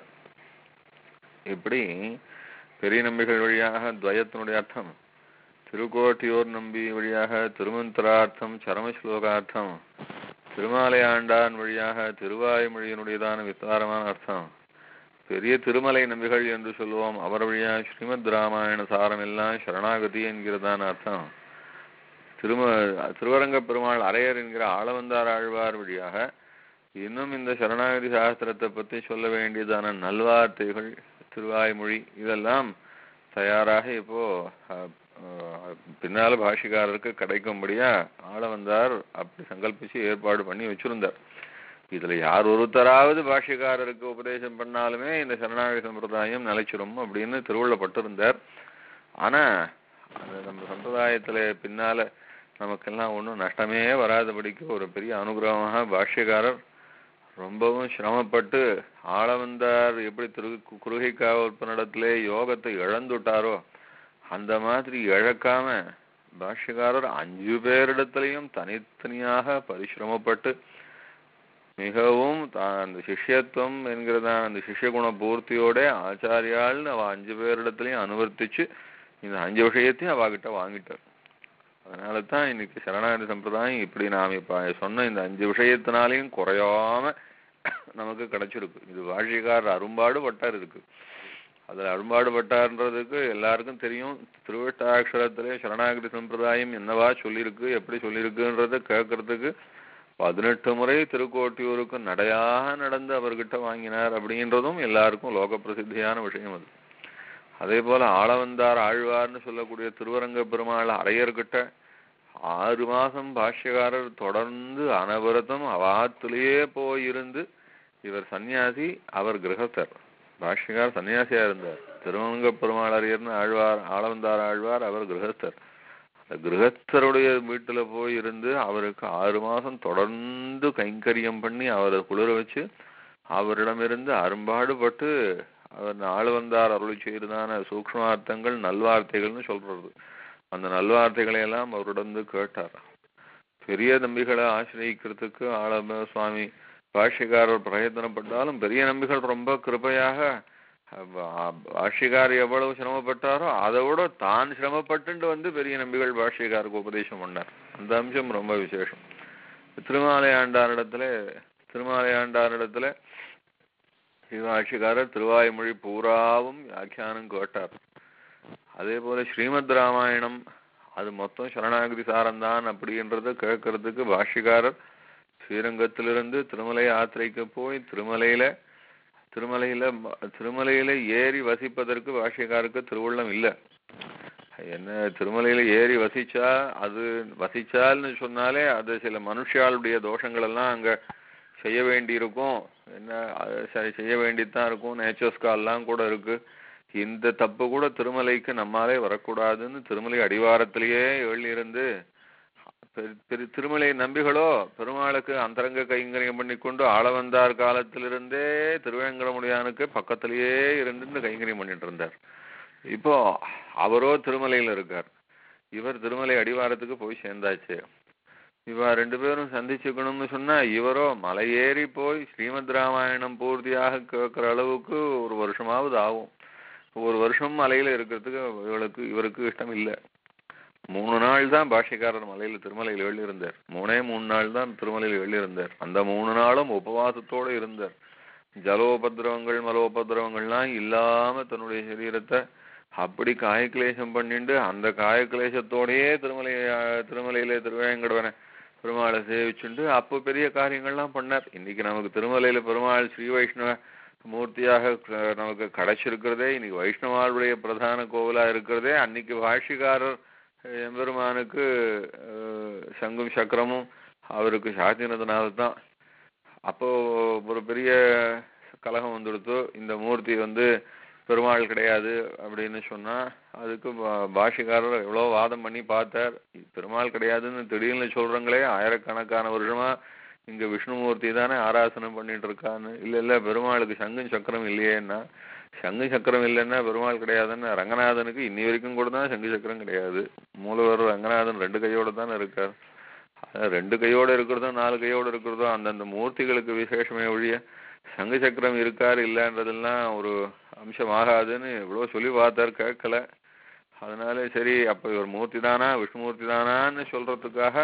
இப்படி பெரிய நம்பிகள் வழியாக துவயத்தினுடைய அர்த்தம் திருக்கோட்டியூர் நம்பி வழியாக திருமந்திரார்த்தம் சரம ஸ்லோகார்த்தம் திருமாலையாண்டான் வழியாக திருவாய்மொழியினுடையதான விஸ்தாரமான அர்த்தம் பெரிய திருமலை நம்பிகள் என்று சொல்லுவோம் அவர் வழியாக ஸ்ரீமத் ராமாயண சாரம் எல்லாம் சரணாகதி என்கிறதான அர்த்தம் திரும திருவரங்க பெருமாள் அரையர் என்கிற ஆளவந்தார் ஆழ்வார் வழியாக இன்னும் இந்த சரணாகதி சாஸ்திரத்தை பற்றி சொல்ல வேண்டியதான நல்வார்த்தைகள் திருவாய்மொழி இதெல்லாம் தயாராக இப்போ அஹ், அஹ், பின்னால பாஷிகாரருக்கு கிடைக்கும்படியா ஆளவந்தார் அப்படி சங்கல்பிச்சு ஏற்பாடு பண்ணி வச்சிருந்தார் இதுல யார் ஒருத்தராவது பாஷ்யக்காரருக்கு உபதேசம் பண்ணாலுமே இந்த சரணாகதி சம்பிரதாயம் நிலைச்சிரும் அப்படின்னு திருவுள்ளப்பட்டிருந்தார் ஆனா அது நம்ம சம்பிரதாயத்துல பின்னால நமக்கெல்லாம் ஒண்ணும் நஷ்டமே வராதபடிக்கு ஒரு பெரிய அனுகிரகமாக பாஷ்யக்காரர் ரொம்பவும் சிரமப்பட்டு ஆளவந்தார் எப்படி திரு குருகைக்காவற்பனிடத்திலே யோகத்தை இழந்துட்டாரோ அந்த மாதிரி இழக்காம பாஷ்யக்காரர் அஞ்சு பேரிடத்திலையும் தனித்தனியாக பரிசிரமப்பட்டு மிகவும் தா- அந்த சிஷ்யத்துவம் என்கிறதான அந்த சிஷ்ய குண பூர்த்தியோட ஆச்சாரியாள்னு அவ அஞ்சு பேரிடத்துலயும் அனுவர்த்திச்சு இந்த அஞ்சு விஷயத்தையும் அவகிட்ட வாங்கிட்டார் அதனால தான் இன்னைக்கு சரணாகதி சம்பிரதாயம் இப்படி நாம் இப்ப சொன்ன இந்த அஞ்சு விஷயத்தினாலையும் குறையாம நமக்கு கிடைச்சிருக்கு இது வாழ்க்கைக்காரர் அரும்பாடு பட்டார் இருக்கு அதுல அரும்பாடு பட்டார்ன்றதுக்கு எல்லாருக்கும் தெரியும் திருவட்டாட்சரத்திலே சரணாகதி சம்பிரதாயம் என்னவா சொல்லியிருக்கு எப்படி சொல்லியிருக்குன்றத கேட்கறதுக்கு பதினெட்டு முறை திருக்கோட்டியூருக்கு நடையாக நடந்து அவர்கிட்ட வாங்கினார் அப்படின்றதும் எல்லாருக்கும் லோக பிரசித்தியான விஷயம் அது அதே போல ஆளவந்தார் ஆழ்வார்னு சொல்லக்கூடிய திருவரங்க பெருமாள் அரையர்கிட்ட ஆறு மாசம் பாஷ்யக்காரர் தொடர்ந்து அனவரதம் அவாத்திலேயே போயிருந்து இவர் சன்னியாசி அவர் கிரகஸ்தர் பாஷ்யக்கார் சன்னியாசியா இருந்தார் திருவரங்க பெருமாள் அரியர்னு ஆழ்வார் ஆளவந்தார் ஆழ்வார் அவர் கிரகஸ்தர் அந்த கிரகஸ்தருடைய வீட்டுல போய் இருந்து அவருக்கு ஆறு மாசம் தொடர்ந்து கைங்கரியம் பண்ணி அவரை குளிர வச்சு அவரிடமிருந்து அரும்பாடுபட்டு அவர் ஆளவந்தார் அருளி செய்ததான சூக்ஷ்மார்த்தங்கள் நல்வார்த்தைகள்னு சொல்றது அந்த நல்வார்த்தைகளை எல்லாம் அவரிடந்து கேட்டார் பெரிய நம்பிகளை ஆசிரியக்கிறதுக்கு ஆளவ சுவாமி பாஷ்யக்காரர் பிரயத்தனப்பட்டாலும் பெரிய நம்பிகள் ரொம்ப கிருபையாக பாஷ்யக்கார் எவ்வளவு சிரமப்பட்டாரோ அதை விட தான் சிரமப்பட்டு வந்து பெரிய நம்பிகள் பாஷ்யக்காருக்கு உபதேசம் பண்ணார் அந்த அம்சம் ரொம்ப விசேஷம் திருமாலையாண்டாரிடத்துல திருமாலையாண்டாரிடத்துல ஸ்ரீவாட்சிக்காரர் திருவாய்மொழி பூராவும் வியாக்கியானம் கேட்டார் அதே போல ஸ்ரீமத் ராமாயணம் அது மொத்தம் சரணாகதி சாரம்தான் அப்படின்றத கேட்கறதுக்கு பாஷ்யக்காரர் ஸ்ரீரங்கத்திலிருந்து திருமலை யாத்திரைக்கு போய் திருமலையில திருமலையில ம- திருமலையில ஏறி வசிப்பதற்கு பாஷ்யக்காருக்கு திருவுள்ளம் இல்ல என்ன திருமலையில ஏறி வசிச்சா அது வசிச்சால்னு சொன்னாலே அது சில மனுஷாளுடைய தோஷங்கள் எல்லாம் அங்க செய்ய வேண்டியிருக்கும் என்ன அது சரி செய்ய வேண்டியதுதான் இருக்கும் நேச்சர்ஸ் கால்லாம் கூட இருக்கு இந்த தப்பு கூட திருமலைக்கு நம்மாலே வரக்கூடாதுன்னு திருமலை அடிவாரத்திலேயே எழுந்திருந்து பெரு- பெரு- திருமலை நம்பிகளோ பெருமாளுக்கு அந்தரங்க கைங்கரியம் பண்ணிக்கொண்டு ஆளவந்தார் காலத்திலிருந்தே திருவேங்கடமுடியானுக்கு பக்கத்திலேயே இருந்து கைங்கரியம் பண்ணிட்டு இருந்தார் இப்போ அவரோ திருமலையில இருக்கார் இவர் திருமலை அடிவாரத்துக்கு போய் சேர்ந்தாச்சு இவ ரெண்டு பேரும் சந்திச்சுக்கணும்னு சொன்னா இவரோ மலை ஏறி போய் ஸ்ரீமத் ராமாயணம் பூர்த்தியாக கேட்கிற அளவுக்கு ஒரு வருஷமாவது ஆகும் ஒரு வருஷம் மலையில இருக்கிறதுக்கு இவளுக்கு இவருக்கு இஷ்டம் இல்லை மூணு நாள் தான் பாஷ்யக்காரர் மலையில திருமலையில் எழுதியிருந்தார் மூணே மூணு நாள் தான் திருமலையில் எழுதியிருந்தார் அந்த மூணு நாளும் உபவாசத்தோட இருந்தார் ஜலோபதிரவங்கள் மலோபதிரவங்கள்லாம் இல்லாம தன்னுடைய சரீரத்தை அப்படி காயக்லேசம் பண்ணிண்டு அந்த காயக்லேசத்தோடயே திருமலை திருமலையில திருவேங்கடவனை பெருமாளை சேவிச்சுண்டு அப்போ பெரிய காரியங்கள்லாம் பண்ணார் இன்னைக்கு நமக்கு திருமலையில பெருமாள் ஸ்ரீ வைஷ்ணவ மூர்த்தியாக க- நமக்கு கிடைச்சிருக்கிறதே இன்னைக்கு வைஷ்ணவாளுடைய பிரதான கோவிலா இருக்கிறதே அன்னைக்கு பாஷ்யக்காரர் அஹ், எம்பெருமானுக்கு அஹ், சங்கும் சக்கரமும் அவருக்கு சாத்தினதுனால தான் அப்போ ஒரு பெரிய கலகம் வந்துடுத்து இந்த மூர்த்தி வந்து பெருமாள் கிடையாது அப்படின்னு சொன்னா அதுக்கு பா- பாஷ்யக்காரர் எவ்வளோ வாதம் பண்ணி பார்த்தார் பெருமாள் கிடையாதுன்னு திடீர்னு சொல்றாங்களே ஆயிரக்கணக்கான வருஷமா இங்க விஷ்ணுமூர்த்தி தானே ஆராசனம் பண்ணிட்டு இருக்கான்னு இல்ல இல்ல பெருமாளுக்கு சங்கும் சக்கரம் இல்லையேன்னா சங்கு சக்கரம் இல்லைன்னா பெருமாள் கிடையாதுன்னு ரங்கநாதனுக்கு இன்னி வரைக்கும் கூட தான் சங்கு சக்கரம் கிடையாது மூலவர் ரங்கநாதன் ரெண்டு கையோட தானே இருக்கார் அதான் ரெண்டு கையோட இருக்கிறதும் நாலு கையோட இருக்கிறதும் அந்தந்த மூர்த்திகளுக்கு விசேஷமே ஒழிய சங்கு சக்கரம் இருக்காரு இல்லன்றதெல்லாம் ஒரு அம்சம் ஆகாதுன்னு இவ்வளோ சொல்லி பார்த்தார் கேட்கல அதனால சரி அப்ப இவர் மூர்த்தி தானா விஷ்ணுமூர்த்தி தானான்னு சொல்றதுக்காக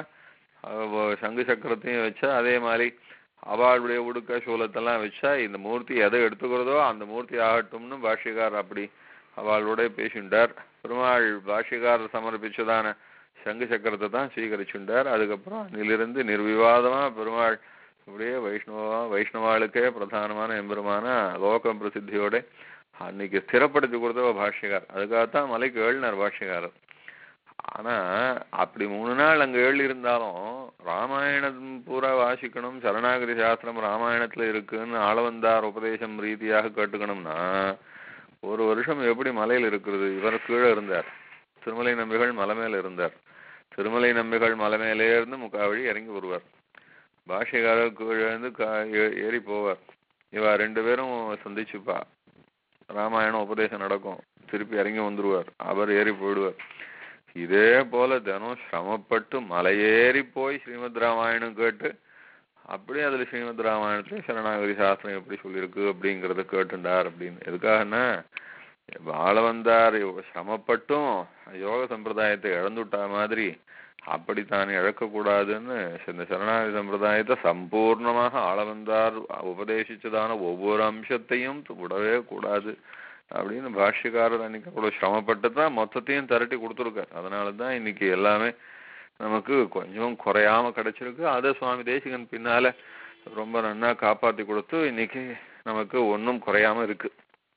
அவ- சங்கு சக்கரத்தையும் வச்சா அதே மாதிரி அவளுடைய உடுக்க சூலத்தெல்லாம் வச்சா இந்த மூர்த்தி எதை எடுத்துக்கிறதோ அந்த மூர்த்தி ஆகட்டும்னு பாஷ்யக்கார் அப்படி அவளோட பேசிண்டார் பெருமாள் பாஷ்யக்காரர் சமர்ப்பிச்சதான சங்கு சக்கரத்தை தான் ஸ்வீகரிச்சுண்டார் அதுக்கப்புறம் அதிலிருந்து நிர்விவாதமா பெருமாள் இப்படியே வைஷ்ணவா வைஷ்ணவாளுக்கே பிரதானமான எம்பெருமான லோக பிரசித்தியோட அன்னைக்கு ஸ்திரப்படுத்தி கொடுத்த பாஷ்யக்கார் அதுக்காகத்தான் மலைக்கு ஏழினார் பாஷ்யக்காரர் ஆனா அப்படி மூணு நாள் அங்க ஏழு இருந்தாலும் ராமாயணம் பூரா வாசிக்கணும் சரணாகதி சாஸ்திரம் ராமாயணத்துல இருக்குன்னு ஆளவந்தார் உபதேசம் ரீதியாக கேட்டுக்கணும்னா ஒரு வருஷம் எப்படி மலையில இருக்கிறது இவர் கீழே இருந்தார் திருமலை நம்பிகள் மலை மேல இருந்தார் திருமலை நம்பிகள் மலை மேலே இருந்து முக்காவழி இறங்கி வருவார் பாஷ்யக்காரர் கீழே இருந்து கா- ஏ- ஏறி போவார் இவ ரெண்டு பேரும் சந்திச்சுப்பா ராமாயணம் உபதேசம் நடக்கும் திருப்பி இறங்கி வந்துருவார் அவர் ஏறி போயிடுவார் இதே போல தினம் சிரமப்பட்டு மலையேறி போய் ஸ்ரீமத் ராமாயணம் கேட்டு அப்படியே அதுல ஸ்ரீமத் ராமாயணத்துல சரணாகதி சாஸ்திரம் எப்படி சொல்லியிருக்கு அப்படிங்கறத கேட்டுண்டார் அப்படின்னு எதுக்காகன்னா வாழ வந்தார் இவ- சிரமப்பட்டும் யோக சம்பிரதாயத்தை இழந்துட்டா மாதிரி அப்படித்தான் இழக்கக்கூடாதுன்னு இந்த சரணாகதி சம்பிரதாயத்தை சம்பூர்ணமாக ஆள வந்தார் உபதேசிச்சதான ஒவ்வொரு அம்சத்தையும் விடவே கூடாது அப்படின்னு பாஷ்யக்காரர் அன்னைக்கு அவ்வளவு சிரமப்பட்டு தான் மொத்தத்தையும் திரட்டி கொடுத்துருக்கார் அதனால தான் இன்னைக்கு எல்லாமே நமக்கு கொஞ்சம் குறையாம கிடைச்சிருக்கு அதை சுவாமி தேசிகன் பின்னால ரொம்ப நன்னா காப்பாத்தி கொடுத்து இன்னைக்கு நமக்கு ஒண்ணும் குறையாம இருக்கு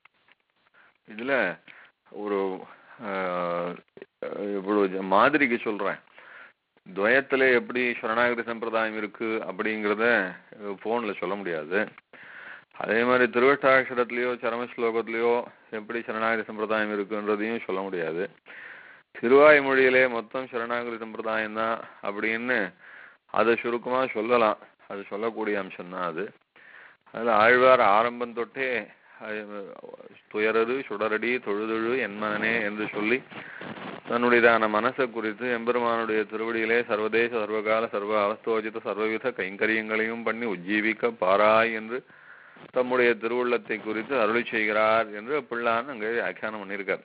இதுல ஒரு ஆஹ், இவ்வளவு மாதிரிக்கு சொல்றேன் துவயத்துல எப்படி சரணாகதி சம்பிரதாயம் இருக்கு அப்படிங்கிறத போன்ல சொல்ல முடியாது அதே மாதிரி திருவட்டாட்சரத்திலேயோ சரம ஸ்லோகத்திலேயோ எப்படி சரணாகதி சம்பிரதாயம் இருக்குன்றதையும் சொல்ல முடியாது திருவாய்மொழியிலே மொத்தம் சரணாகதி சம்பிரதாயம் தான் அப்படின்னு அதை சுருக்கமா சொல்லலாம் அது சொல்லக்கூடிய அம்சம்தான் அது அதுல ஆழ்வார் ஆரம்பம் தொட்டே அது, துயரது சுடரடி தொழுதொழு என்மனே என்று சொல்லி தன்னுடையதான மனசை குறித்து எம்பெருமானுடைய திருவடியிலே சர்வதேச சர்வகால சர்வ அவஸ்தோஜித சர்வவித கைங்கரியங்களையும் பண்ணி உஜ்ஜீவிக்க பாராய் என்று தம்முடைய திருவுள்ளத்தை குறித்து அருளி செய்கிறார் என்று பிள்ளான் அங்கே வியாக்கியானம் பண்ணியிருக்கார்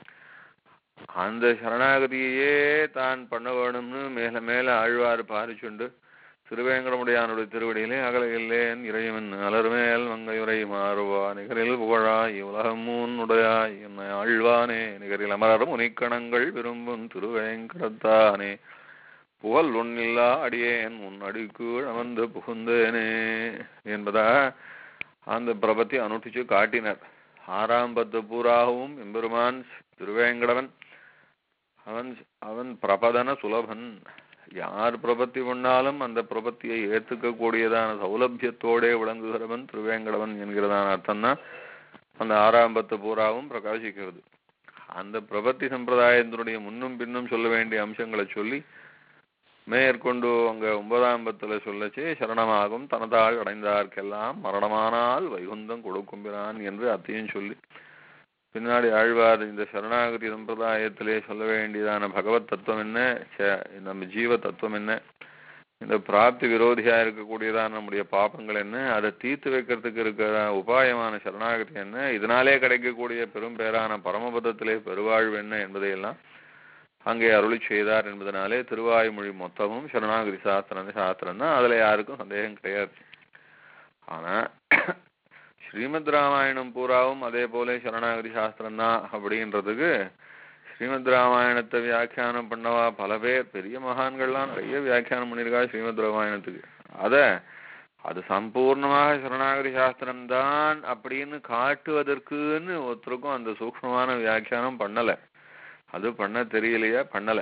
அந்த சரணாகதியையே தான் பண்ண வேணும்னு மேல மேல ஆழ்வார் பாரிச்சுண்டு திருவேங்கடமுடையானுடைய திருவடியிலே அகலையில்லேன் இறைவன் அலர்மேல் மங்கையுரை மாறுவா நிகரில் புகழாய் உலகமூன் உடையாய் என்னை ஆழ்வானே நிகரில் அமரரும் உனிக்கணங்கள் விரும்பும் திருவேங்கடத்தானே புகழ் ஒன்னில்லா அடியேன் உன் அடிக்கீழ் அமர்ந்து புகுந்தேனே என்பதா அந்த பிரபத்தி அனுஷ்டிச்சு காட்டினார் ஆறாம் பத்து பூராகவும் எம்பெருமான் திருவேங்கடவன் அவன் அவன் பிரபதன சுலபன் யார் பிரபத்தி பண்ணாலும் அந்த பிரபத்தியை ஏத்துக்க கூடியதான சௌலபியத்தோடே விளங்குகிறவன் திருவேங்கடவன் என்கிறதான அர்த்தம் தான் அந்த ஆறாம் பத்து பூராவும் பிரகாசிக்கிறது அந்த பிரபத்தி சம்பிரதாயத்தினுடைய முன்னும் பின்னும் சொல்ல வேண்டிய அம்சங்களை சொல்லி மேற்கொண்டு அங்க ஒன்பதாம் பத்துல சொல்லச்சு சரணமாகும் தனதால் அடைந்தார்க்கெல்லாம் மரணமானால் வைகுந்தம் கொடுக்கும்பிரான் என்று அத்தையும் சொல்லி பின்னாடி ஆழ்வார் இந்த சரணாகதி சம்பிரதாயத்திலே சொல்ல வேண்டியதான பகவத் தத்துவம் என்ன ச- நம்ம ஜீவ தத்துவம் என்ன இந்த பிராப்தி விரோதியா இருக்கக்கூடியதான நம்முடைய பாபங்கள் என்ன அதை தீர்த்து வைக்கிறதுக்கு இருக்கிற உபாயமான சரணாகதி என்ன இதனாலே கிடைக்கக்கூடிய பெரும் பேரான பரமபதத்திலே பெருவாழ்வு என்ன என்பதையெல்லாம் அங்கே அருளி செய்தார் என்பதனாலே திருவாய்மொழி மொத்தமும் சரணாகதி சாஸ்திரம் சாஸ்திரம் தான் அதுல யாருக்கும் சந்தேகம் கிடையாது ஆனா ஸ்ரீமத் ராமாயணம் பூராவும் அதே போல சரணாகதி சாஸ்திரம் தான் அப்படின்றதுக்கு ஸ்ரீமத் ராமாயணத்தை வியாக்கியானம் பண்ணவா பல பேர் பெரிய மகான்கள்லாம் நிறைய வியாக்கியானம் பண்ணியிருக்கா ஸ்ரீமத் ராமாயணத்துக்கு அத அது சம்பூர்ணமாக சரணாகதி சாஸ்திரம் தான் அப்படின்னு காட்டுவதற்குன்னு ஒருத்தருக்கும் அந்த சூக்ஷ்மமான வியாக்கியானம் பண்ணல அது பண்ண தெரியலையா பண்ணல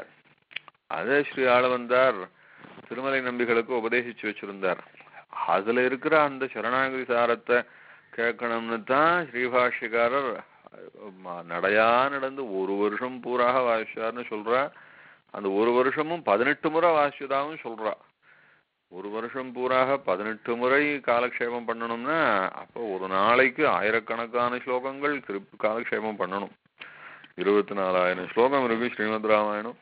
அதை ஸ்ரீ ஆளவந்தார் திருமலை நம்பிகளுக்கு உபதேசிச்சு வச்சிருந்தார் அதுல இருக்கிற அந்த சரணாகதி சாரத்தை கேட்கணும்னு தான் ஸ்ரீபாஷ்யக்காரர் ம- நடையா நடந்து ஒரு வருஷம் பூராக வாசிச்சார்னு சொல்றா அந்த ஒரு வருஷமும் பதினெட்டு முறை வாசிச்சதாகவும் சொல்றா ஒரு வருஷம் பூராக பதினெட்டு முறை காலக்ஷேபம் பண்ணணும்னா அப்போ ஒரு நாளைக்கு ஆயிரக்கணக்கான ஸ்லோகங்கள் திருப்பி காலக்ஷேபம் பண்ணணும் இருபத்தி நாலாயிரம் ஸ்லோகம் இருக்கு ஸ்ரீமத் ராமாயணம்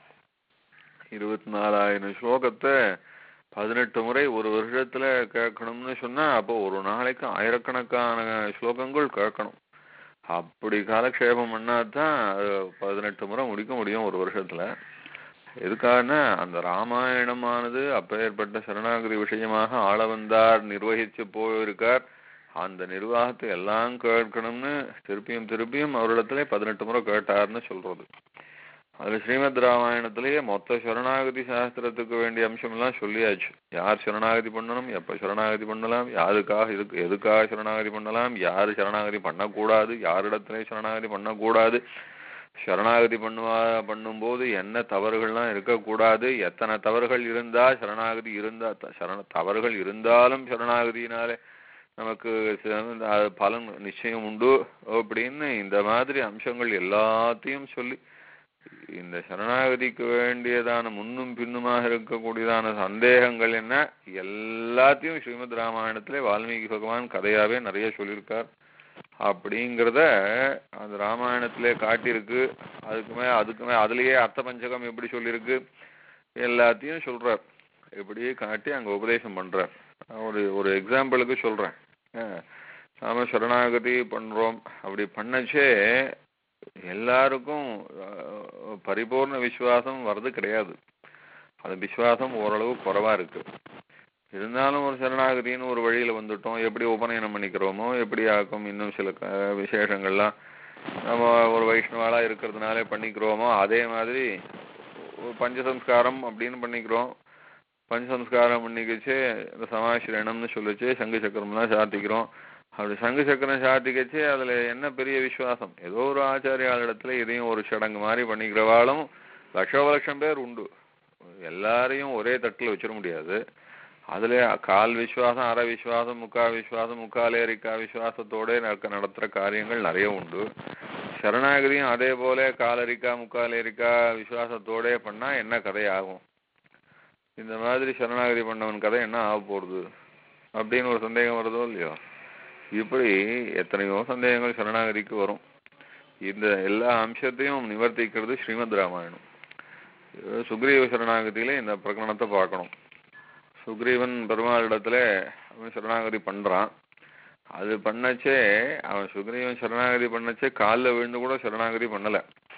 இருபத்தி நாலாயிரம் ஸ்லோகத்தை பதினெட்டு முறை ஒரு வருஷத்துல கேட்கணும்னு சொன்னா அப்போ ஒரு நாளைக்கு ஆயிரக்கணக்கான ஸ்லோகங்கள் கேட்கணும் அப்படி காலக்ஷேபம் பண்ணாதான் அது பதினெட்டு முறை முடிக்க முடியும் ஒரு வருஷத்துல எதுக்காகனா அந்த ராமாயணமானது அப்பேற்பட்ட சரணாகதி விஷயமாக ஆள வந்தார் நிர்வகிச்சு போயிருக்கார் அந்த நிர்வாகத்தை எல்லாம் கேட்கணும்னு திருப்பியும் திருப்பியும் அவரிடத்துல பதினெட்டு முறை கேட்டார்னு சொல்றது அதுல ஸ்ரீமத் ராமாயணத்திலேயே மொத்த சரணாகதி சாஸ்திரத்துக்கு வேண்டிய அம்சம் எல்லாம் சொல்லியாச்சு யார் சரணாகதி பண்ணணும் எப்ப சரணாகதி பண்ணலாம் யாருக்காக இதுக்கு எதுக்காக சரணாகதி பண்ணலாம் யாரு சரணாகதி பண்ணக்கூடாது யாரிடத்திலே சரணாகதி பண்ணக்கூடாது சரணாகதி பண்ணுவா பண்ணும்போது என்ன தவறுகள்லாம் இருக்கக்கூடாது எத்தனை தவறுகள் இருந்தா சரணாகதி இருந்தா த- சரண தவறுகள் இருந்தாலும் சரணாகதியினாலே நமக்கு ச- அது பலன் நிச்சயம் உண்டு அப்படின்னு இந்த மாதிரி அம்சங்கள் எல்லாத்தையும் சொல்லி இந்த சரணாகதிக்கு வேண்டியதான முன்னும் பின்னுமாக இருக்கக்கூடியதான சந்தேகங்கள் என்ன எல்லாத்தையும் ஸ்ரீமத் ராமாயணத்திலே வால்மீகி பகவான் கதையாவே நிறைய சொல்லியிருக்கார் அப்படிங்கிறத அந்த ராமாயணத்திலே காட்டியிருக்கு அதுக்குமே அதுக்குமே அதுலயே அர்த்த பஞ்சகம் எப்படி சொல்லியிருக்கு எல்லாத்தையும் சொல்றார் இப்படியே காட்டி அங்க உபதேசம் பண்றார் நான் ஒரு ஒரு எக்ஸாம்பிளுக்கு சொல்றேன் அஹ் நாம சரணாகதி பண்றோம் அப்படி பண்ணச்சே எல்லாருக்கும் அஹ், பரிபூர்ண விசுவாசம் வர்றது கிடையாது அந்த விசுவாசம் ஓரளவு குறைவா இருக்கு இருந்தாலும் ஒரு சரணாகதின்னு ஒரு வழியில வந்துட்டோம் எப்படி உபநயனம் பண்ணிக்கிறோமோ எப்படி ஆக்கும் இன்னும் சில க- விசேஷங்கள்லாம் நம்ம ஒரு வைஷ்ணவாலா இருக்கிறதுனாலே பண்ணிக்கிறோமோ அதே மாதிரி ஒரு பஞ்சசம்ஸ்காரம் அப்படின்னு பண்ணிக்கிறோம் பஞ்சசம்ஸ்காரம் பண்ணிக்கச்சு இந்த சமாசிரணம்னு சொல்லிச்சு சங்கு சக்கரம்லாம் சாத்திக்கிறோம் அப்படி சங்கு சக்கரம் சாத்திக்கச்சு அதுல என்ன பெரிய விசுவாசம் ஏதோ ஒரு ஆச்சாரியாளிடத்துல இதையும் ஒரு சடங்கு மாதிரி பண்ணிக்கிறவாளும் லட்சோ லட்சம் பேர் உண்டு எல்லாரையும் ஒரே தட்டுல வச்சிட முடியாது அதுல கால் விசுவாசம் அரை விசுவாசம் முக்கா விசுவாசம் முக்காலேரிக்கா விசுவாசத்தோட நடக்க நடத்துற காரியங்கள் நிறைய உண்டு சரணாகதியும் அதே போல காலரிக்கா முக்காலேரிக்கா விசுவாசத்தோட பண்ணா என்ன கதை ஆகும் இந்த மாதிரி சரணாகதி பண்ணவன் கதை என்ன ஆக போறது அப்படின்னு ஒரு சந்தேகம் வருதோ இல்லையோ இப்படி எத்தனையோ சந்தேகங்கள் சரணாகதிக்கு வரும் இந்த எல்லா அம்சத்தையும் நிவர்த்திக்கிறது ஸ்ரீமத் ராமாயணம் இது சுக்ரீவ சரணாகதியில இந்த பிரகரணத்தை பார்க்கணும் சுக்ரீவன் பெருமாளிடத்துல அவன் சரணாகதி பண்றான் அது பண்ணச்சே அவன் சுக்ரீவன் சரணாகதி பண்ணச்சே காலில் விழுந்து கூட சரணாகதி பண்ணல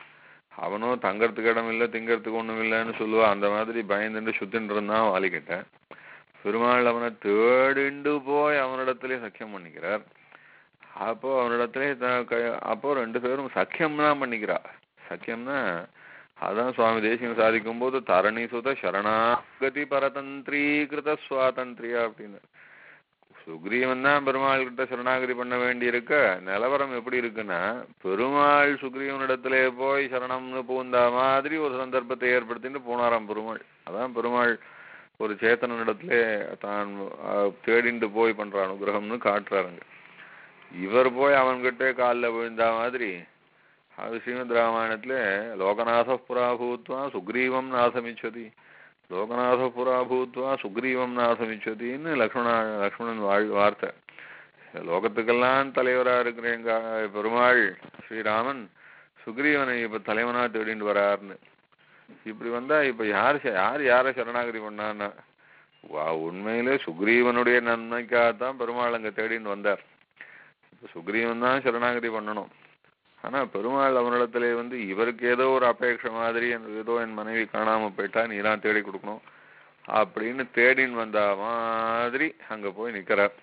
அவனும் தங்கறதுக்கு இடம் இல்லை திங்கறதுக்கு ஒண்ணும் இல்லைன்னு சொல்லுவான் அந்த மாதிரி பயந்துட்டு சுத்தின்னு இருந்தான் வாலிக்கிட்ட பெருமாள் அவனை தேடிண்டு போய் அவனிடத்திலே சக்கியம் பண்ணிக்கிறார் அப்போ அவனிடத்திலே த- க- அப்போ ரெண்டு பேரும் சக்கியம் தான் பண்ணிக்கிறா சக்கியம்னா அதான் சுவாமி தேசியம் சாதிக்கும் போது தரணி சுத சரணாகதி பரதந்திரீகிருத சுவாதந்திரியா அப்படின்னு சுக்ரீவன் தான் பெருமாள் கிட்ட சரணாகதி பண்ண வேண்டி இருக்க நிலவரம் எப்படி இருக்குன்னா பெருமாள் சுக்ரீவனிடத்திலே போய் சரணம்னு பூந்தா மாதிரி ஒரு சந்தர்ப்பத்தை ஏற்படுத்திட்டு போனாராம் பெருமாள் அதான் பெருமாள் ஒரு சேத்தனிடத்திலே தான் அஹ், தேடிண்டு போய் பண்ற அனுகிரகம்னு காட்டுறாருங்க இவர் போய் அவன்கிட்ட காலில் விழுந்தா மாதிரி அது ஸ்ரீமத் ராமாயணத்துல லோகநாத புராபூத்வா சுக்ரீவம் நாசமிச்சதி லோகநாத புராபூத்வா சுக்ரீவம் நாசமிச்சதின்னு லக்ஷ்மண லக்ஷ்மணன் வாழ் வார்த்தை லோகத்துக்கெல்லாம் தலைவரா இருக்கிற எங்க பெருமாள் ஸ்ரீராமன் சுக்ரீவனை இப்ப தலைவனா தேடிட்டு வராருன்னு இப்படி வந்தா இப்ப யார் ச- யார் யார சரணாகதி பண்ணான்னா வா- உண்மையிலே சுக்ரீவனுடைய நன்மைக்காகத்தான் பெருமாள் அங்க தேடின்னு வந்தார் இப்ப சுக்ரீவன் தான் சரணாகதி பண்ணணும் ஆனா பெருமாள் அவனிடத்திலே வந்து இவருக்கு ஏதோ ஒரு அபேட்சை மாதிரி எனக்கு ஏதோ என் மனைவி காணாம போயிட்டா நீதான் தேடி கொடுக்கணும் அப்படின்னு தேடின்னு வந்த மாதிரி அங்க போய் நிக்கிறார்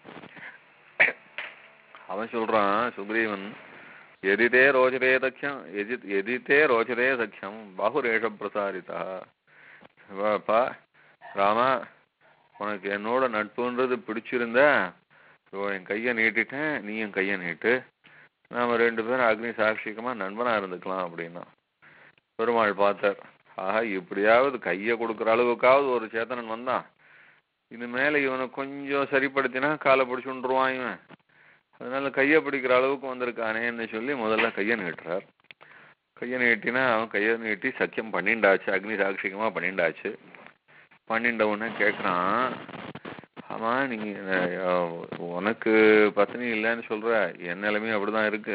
அவன் சொல்றான் சுக்ரீவன் எதிதே ரோச்சதே தக்கியம் எதி எதிதே ரோச்சதே சக்கியம் பாகுரேஷ பிரசாரிதா வாப்பா ராமா உனக்கு என்னோட நட்புன்றது பிடிச்சிருந்தா இதோ என் கையை நீட்டிட்டேன் நீ என் கையை நீட்டு நாம ரெண்டு பேரும் அக்னி சாட்சிகமா நண்பனா இருந்துக்கலாம் அப்படின்னா பெருமாள் பார்த்தார் ஆஹா இப்படியாவது கையை கொடுக்குற அளவுக்காவது ஒரு சேத்தனன் வந்தான் இது மேல இவனை கொஞ்சம் சரிப்படுத்தினா காலை பிடிச்சுண்டுருவான் இவன் அதனால கையை பிடிக்கிற அளவுக்கு வந்திருக்கானேன்னு சொல்லி முதல்ல கையை நீட்டுறார் கையை நீட்டினா அவன் கையை நீட்டி சத்தியம் பண்ணிண்டாச்சு அக்னி சாட்சிகமா பண்ணிண்டாச்சு பண்ணிண்ட உடனே கேட்குறான் ஆமா நீ அஹ், உனக்கு பத்னி இல்லைன்னு சொல்ற என் நிலைமையும் அப்படிதான் இருக்கு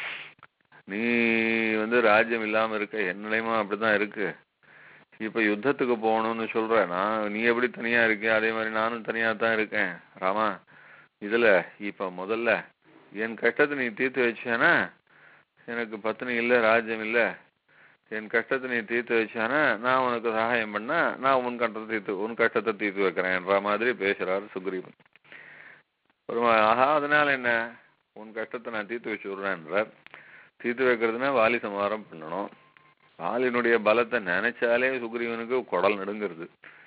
நீ வந்து ராஜ்யம் இல்லாம இருக்க என் நிலைமையும் அப்படிதான் இருக்கு இப்ப யுத்தத்துக்கு போகணும்னு சொல்ற நான் நீ எப்படி தனியா இருக்கிய அதே மாதிரி நானும் தனியா தான் இருக்கேன் ராமா இதுல இப்ப முதல்ல என் கஷ்டத்தை நீ தீர்த்து வச்சேனா எனக்கு பத்னி இல்ல ராஜ்யம் இல்ல என் கஷ்டத்தை நீ தீர்த்து வச்சானா நான் உனக்கு சகாயம் பண்ணா நான் உன் கஷ்டத்தை தீர்த்து உன் கஷ்டத்தை தீர்த்து வைக்கிறேன்ற மாதிரி பேசுறாரு சுக்ரீவன் பெருமா ஆஹா அதனால என்ன உன் கஷ்டத்தை நான் தீர்த்து வச்சு விடுறேன்றார் தீர்த்து வைக்கிறதுனா வாலி சமாரம் பண்ணணும் வாலினுடைய பலத்தை நினைச்சாலே சுக்ரீவனுக்கு குடல் நடுங்கிறது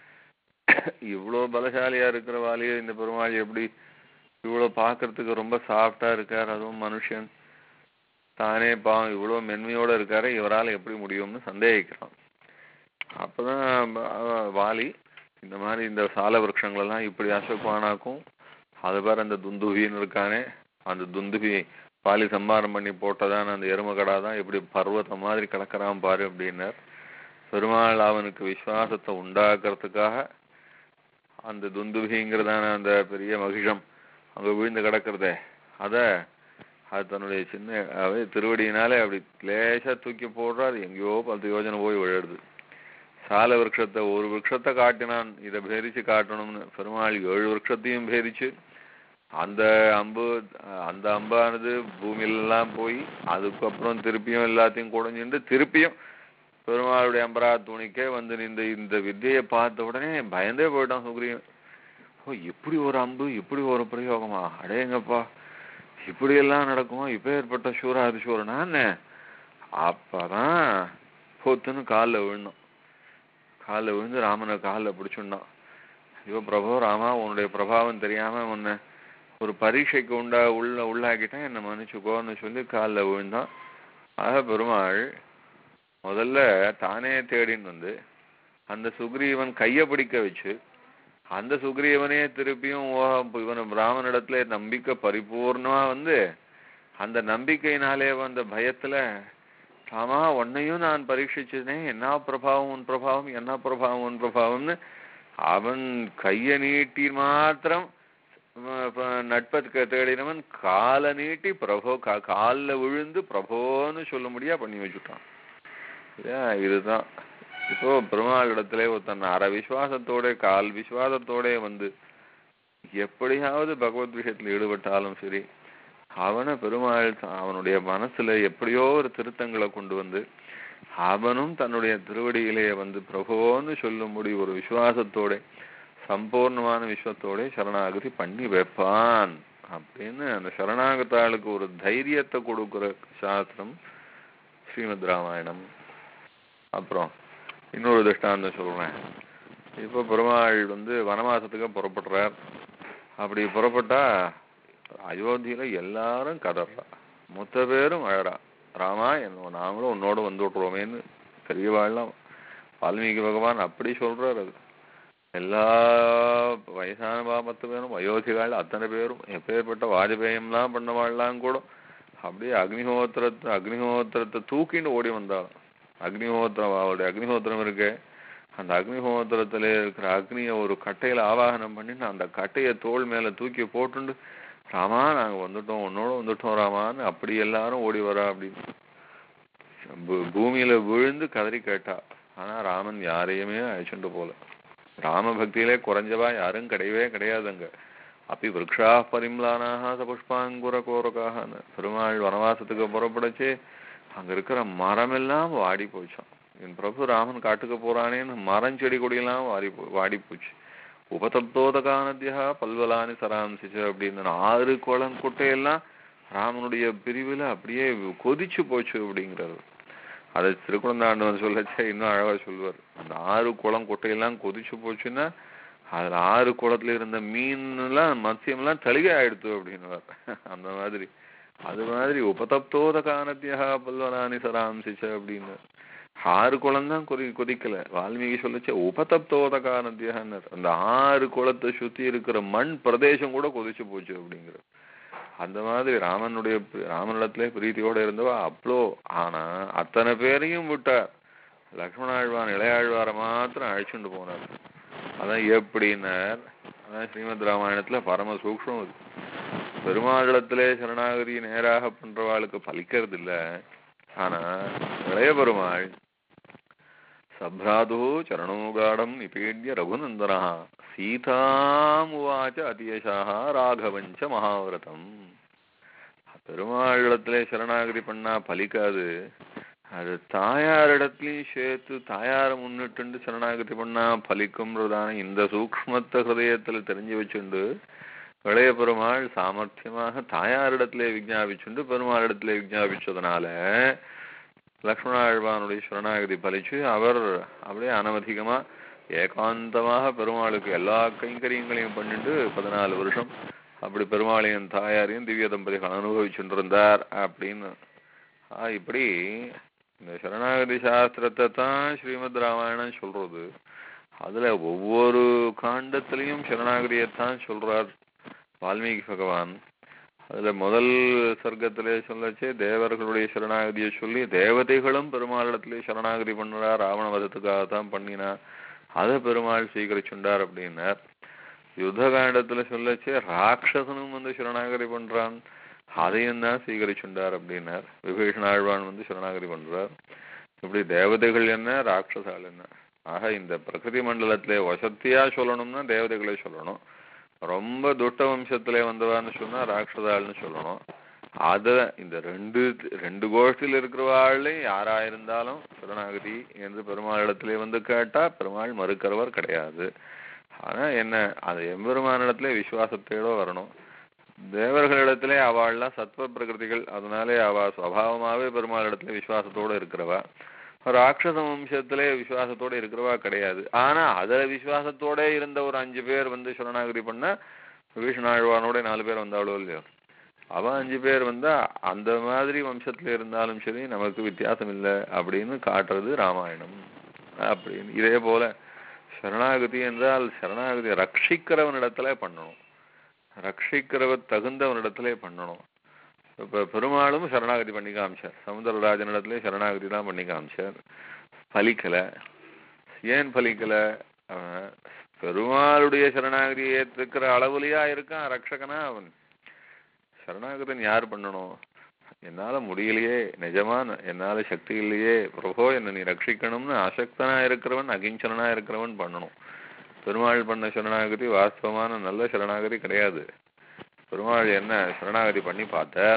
இவ்வளோ பலசாலியா இருக்கிற வாலியை இந்த பெருமாள் எப்படி இவ்வளோ பார்க்கறதுக்கு ரொம்ப சாஃப்டா இருக்கார் அதுவும் மனுஷன் தானே பாவம் இவ்வளோ மென்மையோட இருக்காரு இவரால் எப்படி முடியும்னு சந்தேகிக்கிறான் அப்பதான் ப- அவ- வாலி இந்த மாதிரி இந்த சால விருட்சங்களெல்லாம் இப்படி அசோக்வானாக்கும் அது பேர் அந்த துந்துபின்னு இருக்கானே அந்த துந்துபி வாலி சம்பாரம் பண்ணி போட்டதான அந்த எருமகடா தான் இப்படி பர்வதம் மாதிரி கிடக்கிறான் பாரு அப்படின்னார் பெருமாள் அவனுக்கு விசுவாசத்தை உண்டாக்குறதுக்காக அந்த துந்துபிங்கிறதான அந்த பெரிய மகிஷம் அங்க விழுந்து கிடக்கிறதே அத அது தன்னுடைய சின்ன அவை திருவடியினாலே அப்படி லேசா தூக்கி போடுறாரு எங்கேயோ பத்து யோஜனை போய் விழுறது சால விருட்சத்தை ஒரு விருட்சத்தை காட்டினான் இதை பேரிச்சு காட்டணும்னு பெருமாள் ஏழு விருட்சத்தையும் பேரிச்சு அந்த அம்பு அந்த அம்பானது பூமியிலெல்லாம் போய் அதுக்கப்புறம் திருப்பியும் எல்லாத்தையும் குடஞ்சிட்டு திருப்பியும் பெருமாளுடைய அம்பரா துணிக்கே வந்து இந்த இந்த வித்தையை பார்த்த உடனே பயந்தே போயிட்டான் சுக்ரீவன் ஓ இப்படி ஒரு அம்பு இப்படி ஒரு பிரயோகமா அடேங்கப்பா இப்படி எல்லாம் நடக்குமா இப்ப ஏற்பட்ட சூராதி சூரனான்னு அப்பதான் பொத்துன்னு காலில் விழுந்தோம் காலில் விழுந்து ராமனை காலில் பிடிச்சுண்டான் ஐயோ பிரபு ராமா உன்னுடைய பிரபாவம் தெரியாம உன்னை ஒரு பரீட்சைக்கு உண்டா உள்ள உள்ளாக்கிட்டேன் என்னை மன்னிச்சுக்கோன்னு சொல்லி காலில் விழுந்தான் ஆக பெருமாள் முதல்ல தானே தேடின்னு வந்து அந்த சுக்ரீவன் கையை பிடிக்க வச்சு அந்த சுக்ரீவனே திருப்பியும் ஓ இவன் பிராமணிடத்துல நம்பிக்கை பரிபூர்ணமா வந்து அந்த நம்பிக்கையினாலே வந்த பயத்துல ஆமா உன்னையும் நான் பரீட்சிச்சதே என்ன பிரபாவம் உன் பிரபாவம் என்ன பிரபாவம் உன் பிரபாவம்னு அவன் கையை நீட்டி மாத்திரம் அஹ் ப- நட்பத்துக்கு தேடினவன் காலை நீட்டி பிரபோ கா காலில் விழுந்து பிரபோன்னு சொல்ல முடியா பண்ணி வச்சுட்டான் இல்லையா இதுதான் இப்போ பெருமாள் இடத்துல ஒருத்தன் அரை விசுவாசத்தோட கால் விசுவாசத்தோட வந்து எப்படியாவது பகவத் விஷயத்துல ஈடுபட்டாலும் சரி அவனை பெருமாள் த- அவனுடைய மனசுல எப்படியோ ஒரு திருத்தங்களை கொண்டு வந்து அவனும் தன்னுடைய திருவடியிலே வந்து பிரபோன்னு சொல்லும்படி ஒரு விசுவாசத்தோட சம்பூர்ணமான விஸ்வத்தோட சரணாகதி பண்ணி வைப்பான் அப்படின்னு அந்த சரணாகத்தாளுக்கு ஒரு தைரியத்தை கொடுக்கிற சாஸ்திரம் ஸ்ரீமத் ராமாயணம் அப்புறம் இன்னொரு திருஷ்டாந்தம் சொல்றேன் இப்போ பெருமாள் வந்து வனவாசத்துக்கு புறப்படுறார் அப்படி புறப்பட்டா அயோத்தியில எல்லாரும் கதறா மொத்த பேரும் அழறா ராமா என்ன நாங்களும் உன்னோட வந்து விட்டுருவோமேன்னு பெரியவாள்லாம் வால்மீகி பகவான் அப்படி சொல்றார் அது எல்லா வயசான பாமத்து பேரும் வயோதிகள் அத்தனை பேரும் எப்பேற்பட்ட வாஜபேயம்லாம் பண்ணவாள்லாம் கூட அப்படியே அக்னிஹோத்திரத்தை அக்னிஹோத்திரத்தை தூக்கின்னு ஓடி வந்தாலும் அக்னிஹோத்திரம் அவருடைய அக்னிஹோத்திரம் இருக்கு அந்த அக்னிஹோத்திரத்துல இருக்கிற அக்னியை ஒரு கட்டையில ஆவாகனம் பண்ணிட்டு அந்த கட்டையை தோள் மேல தூக்கி போட்டுண்டு ராமா நாங்க வந்துட்டோம் உன்னோட வந்துட்டோம் ராமான்னு அப்படி எல்லாரும் ஓடி வரா அப்படின்னு பூ- பூமியில விழுந்து கதறி கேட்டா ஆனா ராமன் யாரையுமே அழைச்சுட்டு போல ராம பக்தியிலே குறைஞ்சவா யாரும் கிடையவே கிடையாதுங்க அப்படி விரக்ஷா பரிம்லானாக சபுஷ்பாங்குர கோரகாக பெருமாள் வனவாசத்துக்கு புறப்படச்சு அங்க இருக்கிற மரமெல்லாம் வாடி போச்சாம் என் பிரபு ராமன் காட்டுக்கு போறானேன்னு மரம் செடி கொடியெல்லாம் வாடி போ வாடி போச்சு உபதப்தோதகா நதியா பல்வலானி சராம்சிச்சு அப்படின்னு ஆறு குளம் குட்டையெல்லாம் ராமனுடைய பிரிவுல அப்படியே கொதிச்சு போச்சு அப்படிங்கிறாரு அதை திருக்குழந்தாண்டவன் சொல்லச்சே இன்னும் அழகா சொல்லுவார் அந்த ஆறு குளம் குட்டையெல்லாம் கொதிச்சு போச்சுன்னா அதுல ஆறு குளத்துல இருந்த மீன் எல்லாம் மத்சியம் எல்லாம் தளிகை ஆயிடுத்து அப்படின்னுவார் அந்த மாதிரி அது மாதிரி உபதப்தோத காணத்தியா பல்வனானி சராம்சிச்ச அப்படின்னு ஆறு குளம் தான் கொதி கொதிக்கல வால்மீகி சொல்லச்சே உபதப்தோத காணத்தியான்னார் அந்த ஆறு குளத்தை சுத்தி இருக்கிற மண் பிரதேசம் கூட கொதிச்சு போச்சு அப்படிங்கிற அந்த மாதிரி ராமனுடைய பி- ராமனிடத்திலே பிரீத்தியோட இருந்தவா அவ்வளோ ஆனா அத்தனை பேரையும் விட்டார் லக்ஷ்மணாழ்வான் இளையாழ்வாரை மாத்திரம் அழைச்சுண்டு போனார் அதான் எப்படின்னார் அதான் ஸ்ரீமத் ராமாயணத்துல பரம சூக்ஷ்மம் அது பெருமாளிடத்திலே சரணாகதி நேராக பண்றவாளுக்கு பலிக்கிறது இல்ல ஆனா இளைய பெருமாள் சப்ராது சரணோகாடம் நிபீட்ய ரகுநந்தனா சீதாமுவாச்ச அதியசாக ராகவஞ்ச மகாவிரதம் பெருமாளிடத்திலே சரணாகதி பண்ணா பலிக்காது அது தாயாரிடத்துலயும் சேர்த்து தாயார முன்னிட்டு சரணாகதி பண்ணா பலிக்கும்ன்றதான இந்த சூக்ஷ்மத்த ஹிருதயத்துல தெரிஞ்சு வச்சுண்டு இளைய பெருமாள் சாமர்த்தியமாக தாயாரிடத்திலே விஞ்ஞாபிச்சுண்டு பெருமாளிடத்திலே விஞ்ஞாபிச்சதுனால லக்ஷ்மணாழ்வானுடைய சரணாகதி பலிச்சு அவர் அப்படியே அனவதிகமா ஏகாந்தமாக பெருமாளுக்கு எல்லா கைங்கரியங்களையும் பண்ணிட்டு பதினாலு வருஷம் அப்படி பெருமாளையும் தாயாரையும் திவ்ய தம்பதிகள் அனுபவிச்சுட்டு இருந்தார் அப்படின்னு ஆ, இப்படி இந்த சரணாகதி சாஸ்திரத்தை தான் ஸ்ரீமத் ராமாயணம் சொல்றது அதுல ஒவ்வொரு காண்டத்திலையும் சரணாகதியைத்தான் சொல்றார் வால்மீகி பகவான் அதுல முதல் சர்க்கத்திலே சொல்லச்சே தேவர்களுடைய சரணாகதியை சொல்லி தேவதைகளும் பெருமாளிடத்திலே சரணாகதி பண்ணுறா ராவண வதத்துக்காக தான் பண்ணினா அதை பெருமாள் ஸ்வீகரிச்சுண்டார் அப்படின்னார் யுத்த காண்டத்துல சொல்லச்சே ராட்சசனும் வந்து சரணாகதி பண்றான் அதையும் தான் ஸ்வீகரிச்சுண்டார் அப்படின்னார் விபீஷண ஆழ்வான் வந்து சரணாகதி பண்றார் இப்படி தேவதைகள் என்ன ராட்சசால் என்ன ஆக இந்த பிரகிருதி மண்டலத்திலே வசத்தியா சொல்லணும்னா தேவதைகளை சொல்லணும் ரொம்ப துட்ட வம்சத்திலே வந்தவான்னு சொன்னா ராட்சதாள்னு சொல்லணும் அத இந்த ரெண்டு ரெண்டு கோஷ்டியில் இருக்கிறவாள்லையும் யாரா இருந்தாலும் சரணாகதி என்று பெருமாளிடத்திலே வந்து கேட்டா பெருமாள் மறுக்கிறவர் கிடையாது ஆனா என்ன அது எம்பெருமானிடத்திலே விசுவாசத்தோட வரணும் தேவர்களிடத்திலே அவள்லாம் சத்வ பிரகிருதிகள் அதனாலே அவ சுவாவமாவே பெருமாளிடத்திலே விசுவாசத்தோட இருக்கிறவா ராட்சச வம்சத்திலே விசுவாசத்தோட இருக்கிறவா கிடையாது ஆனா அதுல விசுவாசத்தோட இருந்த ஒரு அஞ்சு பேர் வந்து சரணாகதி பண்ண விபீஷணாழ்வானோட நாலு பேர் வந்தாளோ இல்லையோ அவ அஞ்சு பேர் வந்தா அந்த மாதிரி வம்சத்துல இருந்தாலும் சரி நமக்கு வித்தியாசம் இல்லை அப்படின்னு காட்டுறது ராமாயணம் அப்படின்னு இதே போல சரணாகதி என்றால் சரணாகதி ரட்சிக்கிறவனிடத்துல பண்ணணும் ரட்சிக்கிறவர் தகுந்தவனிடத்திலே பண்ணணும் இப்ப பெருமாளும் சரணாகதி பண்ணி காமிச்சார் சமுத்திரராஜனிடத்திலே சரணாகதி தான் பண்ணி காமிச்சார் பலிக்கல ஏன் பலிக்கல அவன் பெருமாளுடைய சரணாகதியை ஏத்துக்கிற அளவுலயா இருக்கான் ரட்சகனா அவன் சரணாகதன் யார் பண்ணணும் என்னால முடியலையே நிஜமா ந- என்னால சக்தி இல்லையே பிரபோ என்ன நீ ரட்சிக்கணும்னு அசக்தனா இருக்கிறவன் அகிஞ்சனா இருக்கிறவன் பண்ணணும் பெருமாள் பண்ண சரணாகதி வாஸ்தவமான நல்ல சரணாகதி கிடையாது பெருமாள் என்ன சரணாகதி பண்ணி பார்த்தார்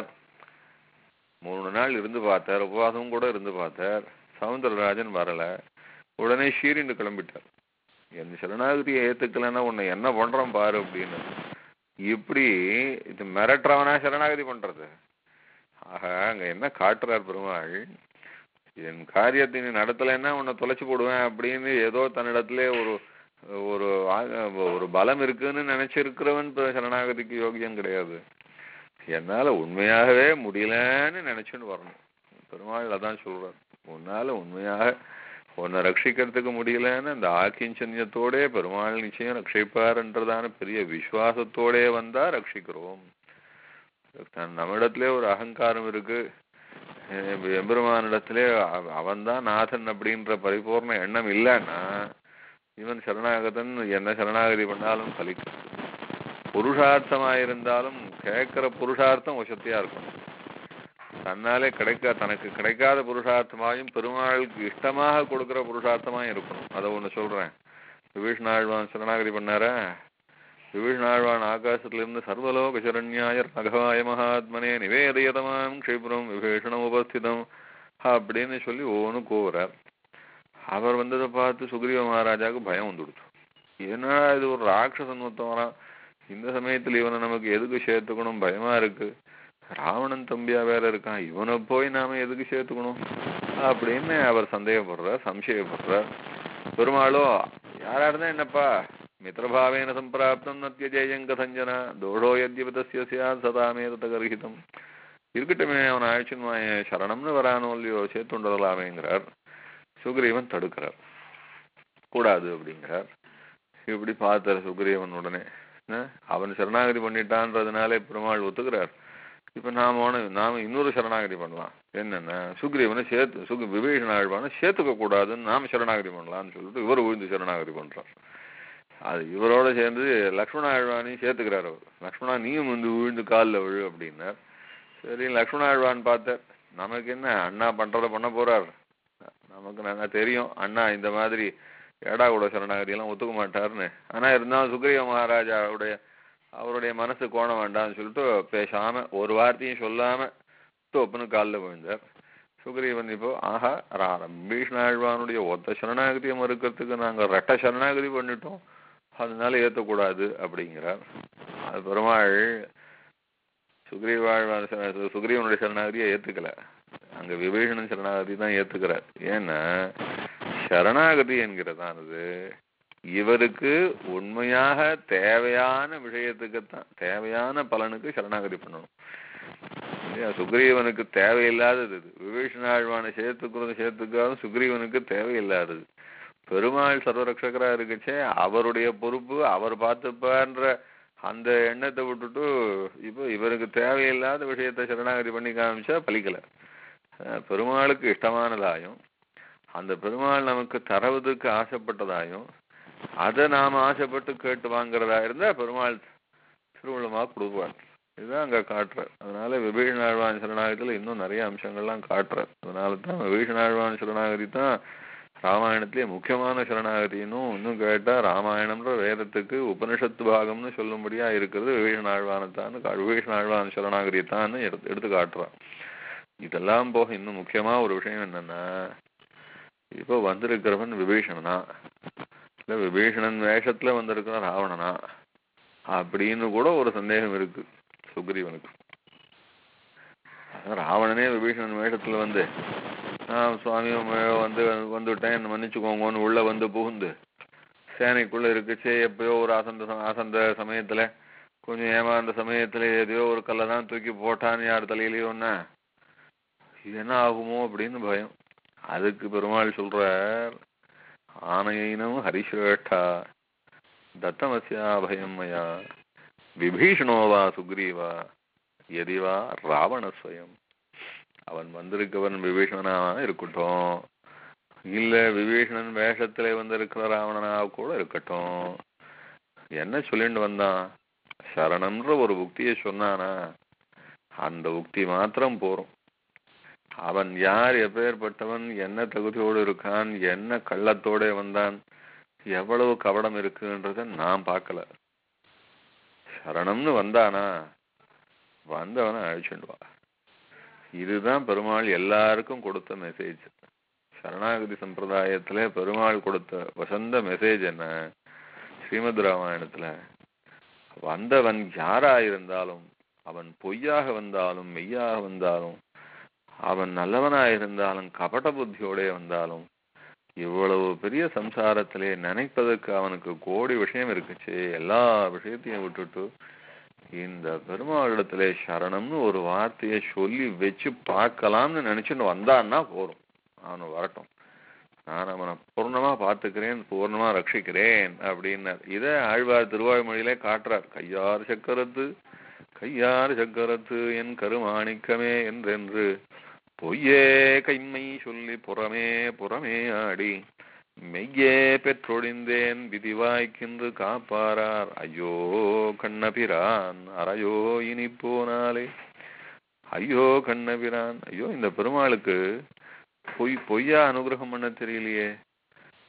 மூணு நாள் இருந்து பார்த்தார் உபவாசம் கூட இருந்து பார்த்தார் சவுந்தரராஜன் வரல உடனே ஷீரிண்டு கிளம்பிட்டார் என் சரணாகதியை ஏத்துக்கலைன்னா உன்னை என்ன பண்றோம் பாரு அப்படின்னு இப்படி இது மிரட்டுறவனா சரணாகதி பண்றது ஆக அங்க என்ன காட்டுறார் பெருமாள் என் காரியத்தை நீ நடத்தலைன்னா உன்னை தொலைச்சு போடுவேன் அப்படின்னு ஏதோ தன்னிடத்திலே ஒரு ஒரு ஆ- ஒரு பலம் இருக்குன்னு நினைச்சிருக்கிறவன் இப்ப சரணாகதிக்கு யோகியம் கிடையாது என்னால உண்மையாகவே முடியலன்னு நினைச்சுன்னு வரணும் பெருமாள் அதான் சொல்றார் உன்னால உண்மையாக உன்னை ரட்சிக்கிறதுக்கு முடியலன்னு அந்த ஆக்கிஞ்சன்யத்தோடே பெருமாள் நிச்சயம் ரட்சிப்பார்ன்றதான பெரிய விசுவாசத்தோடே வந்தா ரட்சிக்கிறோம் தன் நம்மிடத்திலே ஒரு அகங்காரம் இருக்கு எ- எம்பெருமானிடத்திலே அவ- அவன்தான் நாதன் அப்படின்ற பரிபூர்ண எண்ணம் இல்லைன்னா இவன் சரணாகதன் என்ன சரணாகதி பண்ணாலும் பலிக்கும் புருஷார்த்தமாயிருந்தாலும் கேட்கிற புருஷார்த்தம் வசத்தியா இருக்கும் தன்னாலே கிடைக்க தனக்கு கிடைக்காத புருஷார்த்தமாயும் பெருமாளுக்கு இஷ்டமாக கொடுக்கிற புருஷார்த்தமாயும் இருக்கணும் அதை ஒண்ணு சொல்றேன் விபீஷணாழ்வான் சரணாகதி பண்ணாரா விபீஷணாழ்வான் ஆகாசத்துல இருந்து சர்வலோக சரண்யாய ரகவாய மகாத்மனே நிவேதயதமாம் க்ஷிப்ரம் விபீஷணம் உபஸ்திதம் அப்படின்னு சொல்லி ஒவ்வொன்றும் கூவுறார் அவர் வந்ததை பார்த்து சுக்ரீவ மகாராஜாவுக்கு பயம் வந்துடுச்சு என்னடா இது ஒரு ராட்சசன் மொத்தம் வரான் இந்த சமயத்துல இவனை நமக்கு எதுக்கு சேர்த்துக்கணும் பயமா இருக்கு ராவணன் தம்பியா வேற இருக்கான் இவனை போய் நாம எதுக்கு சேர்த்துக்கணும் அப்படின்னு அவர் சந்தேகப்படுறார் சம்சயப்படுறார் பெருமாளோ யாரா இருந்தா என்னப்பா மித்திரபாவேன சம்பிராப்தம் நத்தியஜேயங்க சஞ்சன தோஷோ யத்யபதஸ்ய சியாத் சதாமே தகர்ஹிதம் இருக்கட்டுமே அவன் ஆழ்ச்சின்மாய சரணம்னு வரானோ இல்லையோ சேர்த்துண்டலாமேங்கிறார் சுக்ரீவன் தடுக்கிறார் கூடாது அப்படிங்கிறார் இப்படி பார்த்தார் சுக்ரீவன் உடனே என்ன? அவன் சரணாகதி பண்ணிட்டான்றதுனாலே பெருமாள் ஒத்துக்கிறார் இப்ப நாம அவனை நாம இன்னொரு சரணாகதி பண்ணலாம் என்னன்னா சுக்ரீவனை சேர்த்து சுக விபீஷண ஆழ்வான சேர்த்துக்க கூடாதுன்னு நாம சரணாகதி பண்ணலாம்னு சொல்லிட்டு இவர் விழுந்து சரணாகதி பண்றார் அது இவரோட சேர்ந்து லக்ஷ்மண ஆழ்வானையும் சேர்த்துக்கிறார் அவர் லக்ஷ்மணா நீயும் வந்து விழுந்து காலில் விழு அப்படின்னார் சரி லக்ஷ்மண ஆழ்வான் பார்த்தார் நமக்கு என்ன அண்ணா பண்றதை பண்ண போறார் நமக்கு நல்லா தெரியும் அண்ணா இந்த மாதிரி ஏடா கூட சரணாகதி எல்லாம் ஒத்துக்க மாட்டாருன்னு ஆனா இருந்தாலும் சுக்ரீவ மகாராஜாவுடைய அவருடைய மனசு கோண வேண்டாம்னு சொல்லிட்டு பேசாம ஒரு வார்த்தையும் சொல்லாம தோப்புன்னு காலில் விழுந்தார் சுக்ரீவன் இப்போ ஆஹா ராரம் பீஷ்ணாழ்வானுடைய ஒத்த சரணாகதியை மறுக்கிறதுக்கு நாங்க ரெட்ட சரணாகதி பண்ணிட்டோம் அதனால ஏத்தக்கூடாது அப்படிங்கிறார் அது பெருமாள் சுக்ரீவாழ்வான் சரண- சுக்ரீவனுடைய சரணாகதியை ஏத்துக்கல அங்க விபீஷணன் சரணாகதி தான் ஏத்துக்கிறார் ஏன்னா சரணாகதி என்கிறதானது இவருக்கு உண்மையாக தேவையான விஷயத்துக்குத்தான் தேவையான பலனுக்கு சரணாகதி பண்ணணும் இல்லையா சுக்ரீவனுக்கு தேவையில்லாதது இது விபீஷணாழ்வானை சேர்த்துக்கிறது சேர்த்துக்காதும் சுக்ரீவனுக்கு தேவையில்லாதது பெருமாள் சர்வரக்ஷகரா இருக்குச்சே அவருடைய பொறுப்பு அவர் பார்த்துப்பான்ற அந்த எண்ணத்தை விட்டுட்டு இப்போ இவருக்கு தேவையில்லாத விஷயத்தை சரணாகதி பண்ணி காமிச்சா பலிக்கல அஹ் பெருமாளுக்கு இஷ்டமானதாயும் அந்த பெருமாள் நமக்கு தரவதற்கு ஆசைப்பட்டதாயும் அதை நாம ஆசைப்பட்டு கேட்டு வாங்குறதா இருந்தா பெருமாள் திருவுள்ளமா கொடுப்பார் இதுதான் அங்க காட்டுறார் அதனால விபீஷணாழ்வான் சரணாகதியில இன்னும் நிறைய அம்சங்கள்லாம் காட்டுறார் அதனால தான் விபீஷணாழ்வான் சரணாகதி தான் ராமாயணத்திலே முக்கியமான சரணாகதினும் இன்னும் கேட்டா ராமாயணம்ன்ற வேதத்துக்கு உபனிஷத்து பாகம்னு சொல்லும்படியா இருக்கிறது விபீஷணாழ்வானத்தான் விபீஷணாழ்வான் சரணாகதியத்தான் எடுத்து எடுத்து காட்டுறான் இதெல்லாம் போக இன்னும் முக்கியமா ஒரு விஷயம் என்னன்னா இப்போ வந்திருக்கிறவன் விபீஷணனா இல்ல விபீஷணன் வேஷத்துல வந்திருக்கிற ராவணனா அப்படின்னு கூட ஒரு சந்தேகம் இருக்கு சுக்ரீவனுக்கு அதான் ராவணனே விபீஷணன் வேஷத்துல வந்து நான் சுவாமி உம்மை வந்து வந்துவிட்டேன் என்ன மன்னிச்சுக்கோங்கன்னு உள்ள வந்து புகுந்து சேனைக்குள்ள இருக்குச்சே எப்பயோ ஒரு அசந்த ச- அசந்த சமயத்துல கொஞ்சம் ஏமாந்த சமயத்துல எதையோ ஒரு கல்லை தான் தூக்கி போட்டான்னு யார் தலையிலயோன்னா இது என்ன ஆகுமோ அப்படின்னு பயம் அதுக்கு பெருமாள் சொல்றார் ஆனையினம் ஹரிஸ்ரேஷ்டா தத்தமஸ்யா பயம் மயா விபீஷணோ வா சுக்ரீவா எதிவா ராவணஸ்வயம் அவன் வந்திருக்கவன் விபீஷணனா இருக்கட்டும் இல்ல விபீஷணன் வேஷத்துல வந்திருக்கிற ராவணனா கூட இருக்கட்டும் என்ன சொல்லிட்டு வந்தான் சரணம்ன்ற ஒரு உக்தியை சொன்னானா அந்த உக்தி மாத்திரம் போரும் அவன் யார் எப்பேற்பட்டவன் என்ன தகுதியோடு இருக்கான் என்ன கள்ளத்தோட வந்தான் எவ்வளவு கபடம் இருக்குன்றத நான் பார்க்கல சரணம்னு வந்தானா வந்தவனை அழிச்சுண்டு வா இதுதான் பெருமாள் எல்லாருக்கும் கொடுத்த மெசேஜ் சரணாகதி சம்பிரதாயத்துல பெருமாள் கொடுத்த வசந்த மெசேஜ் என்ன ஸ்ரீமத் ராமாயணத்துல வந்தவன் யாரா இருந்தாலும் அவன் பொய்யாக வந்தாலும் மெய்யாக வந்தாலும் அவன் நல்லவனா இருந்தாலும் கபட புத்தியோட வந்தாலும் இவ்வளவு பெரிய சம்சாரத்திலே நினைப்பதற்கு அவனுக்கு கோடி விஷயம் இருக்குச்சு எல்லா விஷயத்தையும் விட்டுட்டு இந்த பெருமாளிடத்திலே சரணம்னு ஒரு வார்த்தையை சொல்லி வச்சு பார்க்கலாம்னு நினைச்சுன்னு வந்தான்னா போதும் அவனு வரட்டும் நான் அவனை பூர்ணமா பார்த்துக்கிறேன் பூர்ணமா ரட்சிக்கிறேன் அப்படின்னார் இதை ஆழ்வார் திருவாய்மொழியிலே காட்டுறார் கையார் சக்கரத்து கையார் சக்கரத்து என் கருமாணிக்கமே என்றென்று பொய்யே கைமை சொல்லி புறமே புறமே ஆடி மெய்யே பெற்றொழிந்தேன் விதிவாய்க்கின்று காப்பாரார் ஐயோ கண்ணபிரான் அறையோ இனி போனாலே ஐயோ கண்ணபிரான் ஐயோ இந்த பெருமாளுக்கு பொய் பொய்யா அனுகிரகம் பண்ண தெரியலையே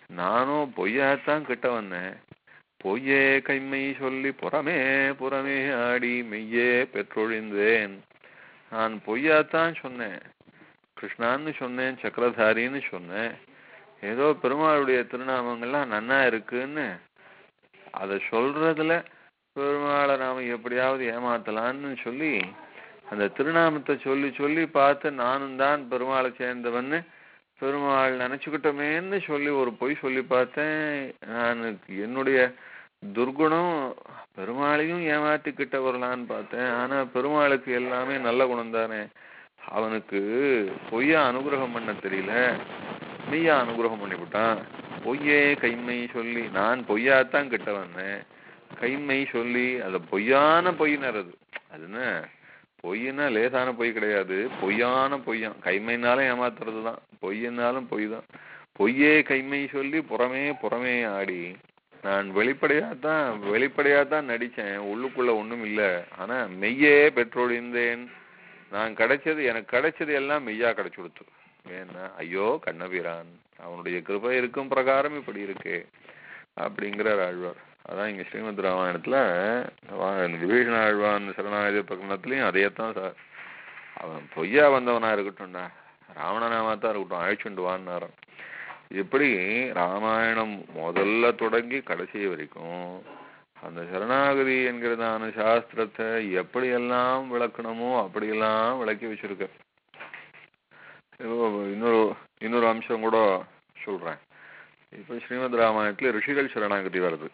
நானும் பொய்யாத்தான் கிட்ட வந்தேன் பொய்யே கைமை சொல்லி புறமே புறமே ஆடி மெய்யே பெற்றொழிந்தேன் நான் பொய்யாத்தான் சொன்னேன் கிருஷ்ணான்னு சொன்னேன் சக்கரதாரின்னு சொன்னேன் ஏதோ பெருமாளுடைய திருநாமங்கள்லாம் நன்னா இருக்குன்னு அதை சொல்றதுல பெருமாளை நாம எப்படியாவது ஏமாத்தலான்னு சொல்லி அந்த திருநாமத்தை சொல்லி சொல்லி பார்த்து நானும் தான் பெருமாளை சேர்ந்தவன்னு பெருமாள் நினைச்சுக்கிட்டோமேன்னு சொல்லி ஒரு பொய் சொல்லி பார்த்தேன் நான் என்னுடைய துர்குணம் பெருமாளையும் ஏமாத்திக்கிட்ட வரலான்னு பார்த்தேன் ஆனா பெருமாளுக்கு எல்லாமே நல்ல குணம் தானே அவனுக்கு பொய்யா அனுகிரகம் பண்ண தெரியல மெய்யா அனுகிரகம் பண்ணிவிட்டான் பொய்யே கைமை சொல்லி நான் பொய்யாத்தான் கிட்ட வந்தேன் கைமை சொல்லி அது பொய்யான பொய்னர் அது அதுன்னு பொய்னா லேசான பொய் கிடையாது பொய்யான பொய்யான் கைமைனாலும் ஏமாத்துறது தான் பொய்யினாலும் பொய் தான் பொய்யே கைமை சொல்லி புறமே புறமே ஆடி நான் வெளிப்படையா தான் வெளிப்படையா தான் நடிச்சேன் உள்ளுக்குள்ள ஒண்ணும் இல்ல ஆனா மெய்யே பெற்றொழிந்தேன் நான் கிடைச்சது எனக்கு கிடைச்சது எல்லாம் மெய்யா கிடைச்சு கொடுத்து ஏன்னா ஐயோ கண்ணபிரான் அவனுடைய கிருபை இருக்கும் பிரகாரம் இப்படி இருக்கு அப்படிங்கிறார் ஆழ்வார் அதான் இங்க ஸ்ரீமத் ராமாயணத்துல வா- விபீஷண ஆழ்வான் சரணாயுத பிரகடனத்திலையும் அதையத்தான் சார் அவன் பொய்யா வந்தவனா இருக்கட்டும்டா ராவணனாமா தான் இருக்கட்டும் அழைச்சுண்டு வான்னாராம் இப்படி ராமாயணம் முதல்ல தொடங்கி கடைசி வரைக்கும் அந்த சரணாகதி என்கிறதான சாஸ்திரத்தை எப்படியெல்லாம் விளக்கணுமோ அப்படியெல்லாம் விளக்கி வச்சிருக்க இப்போ இன்னொரு இன்னொரு அம்சம் கூட சொல்றேன் இப்போ ஸ்ரீமத் ராமாயணத்துல ரிஷிகள் சரணாகதி வருது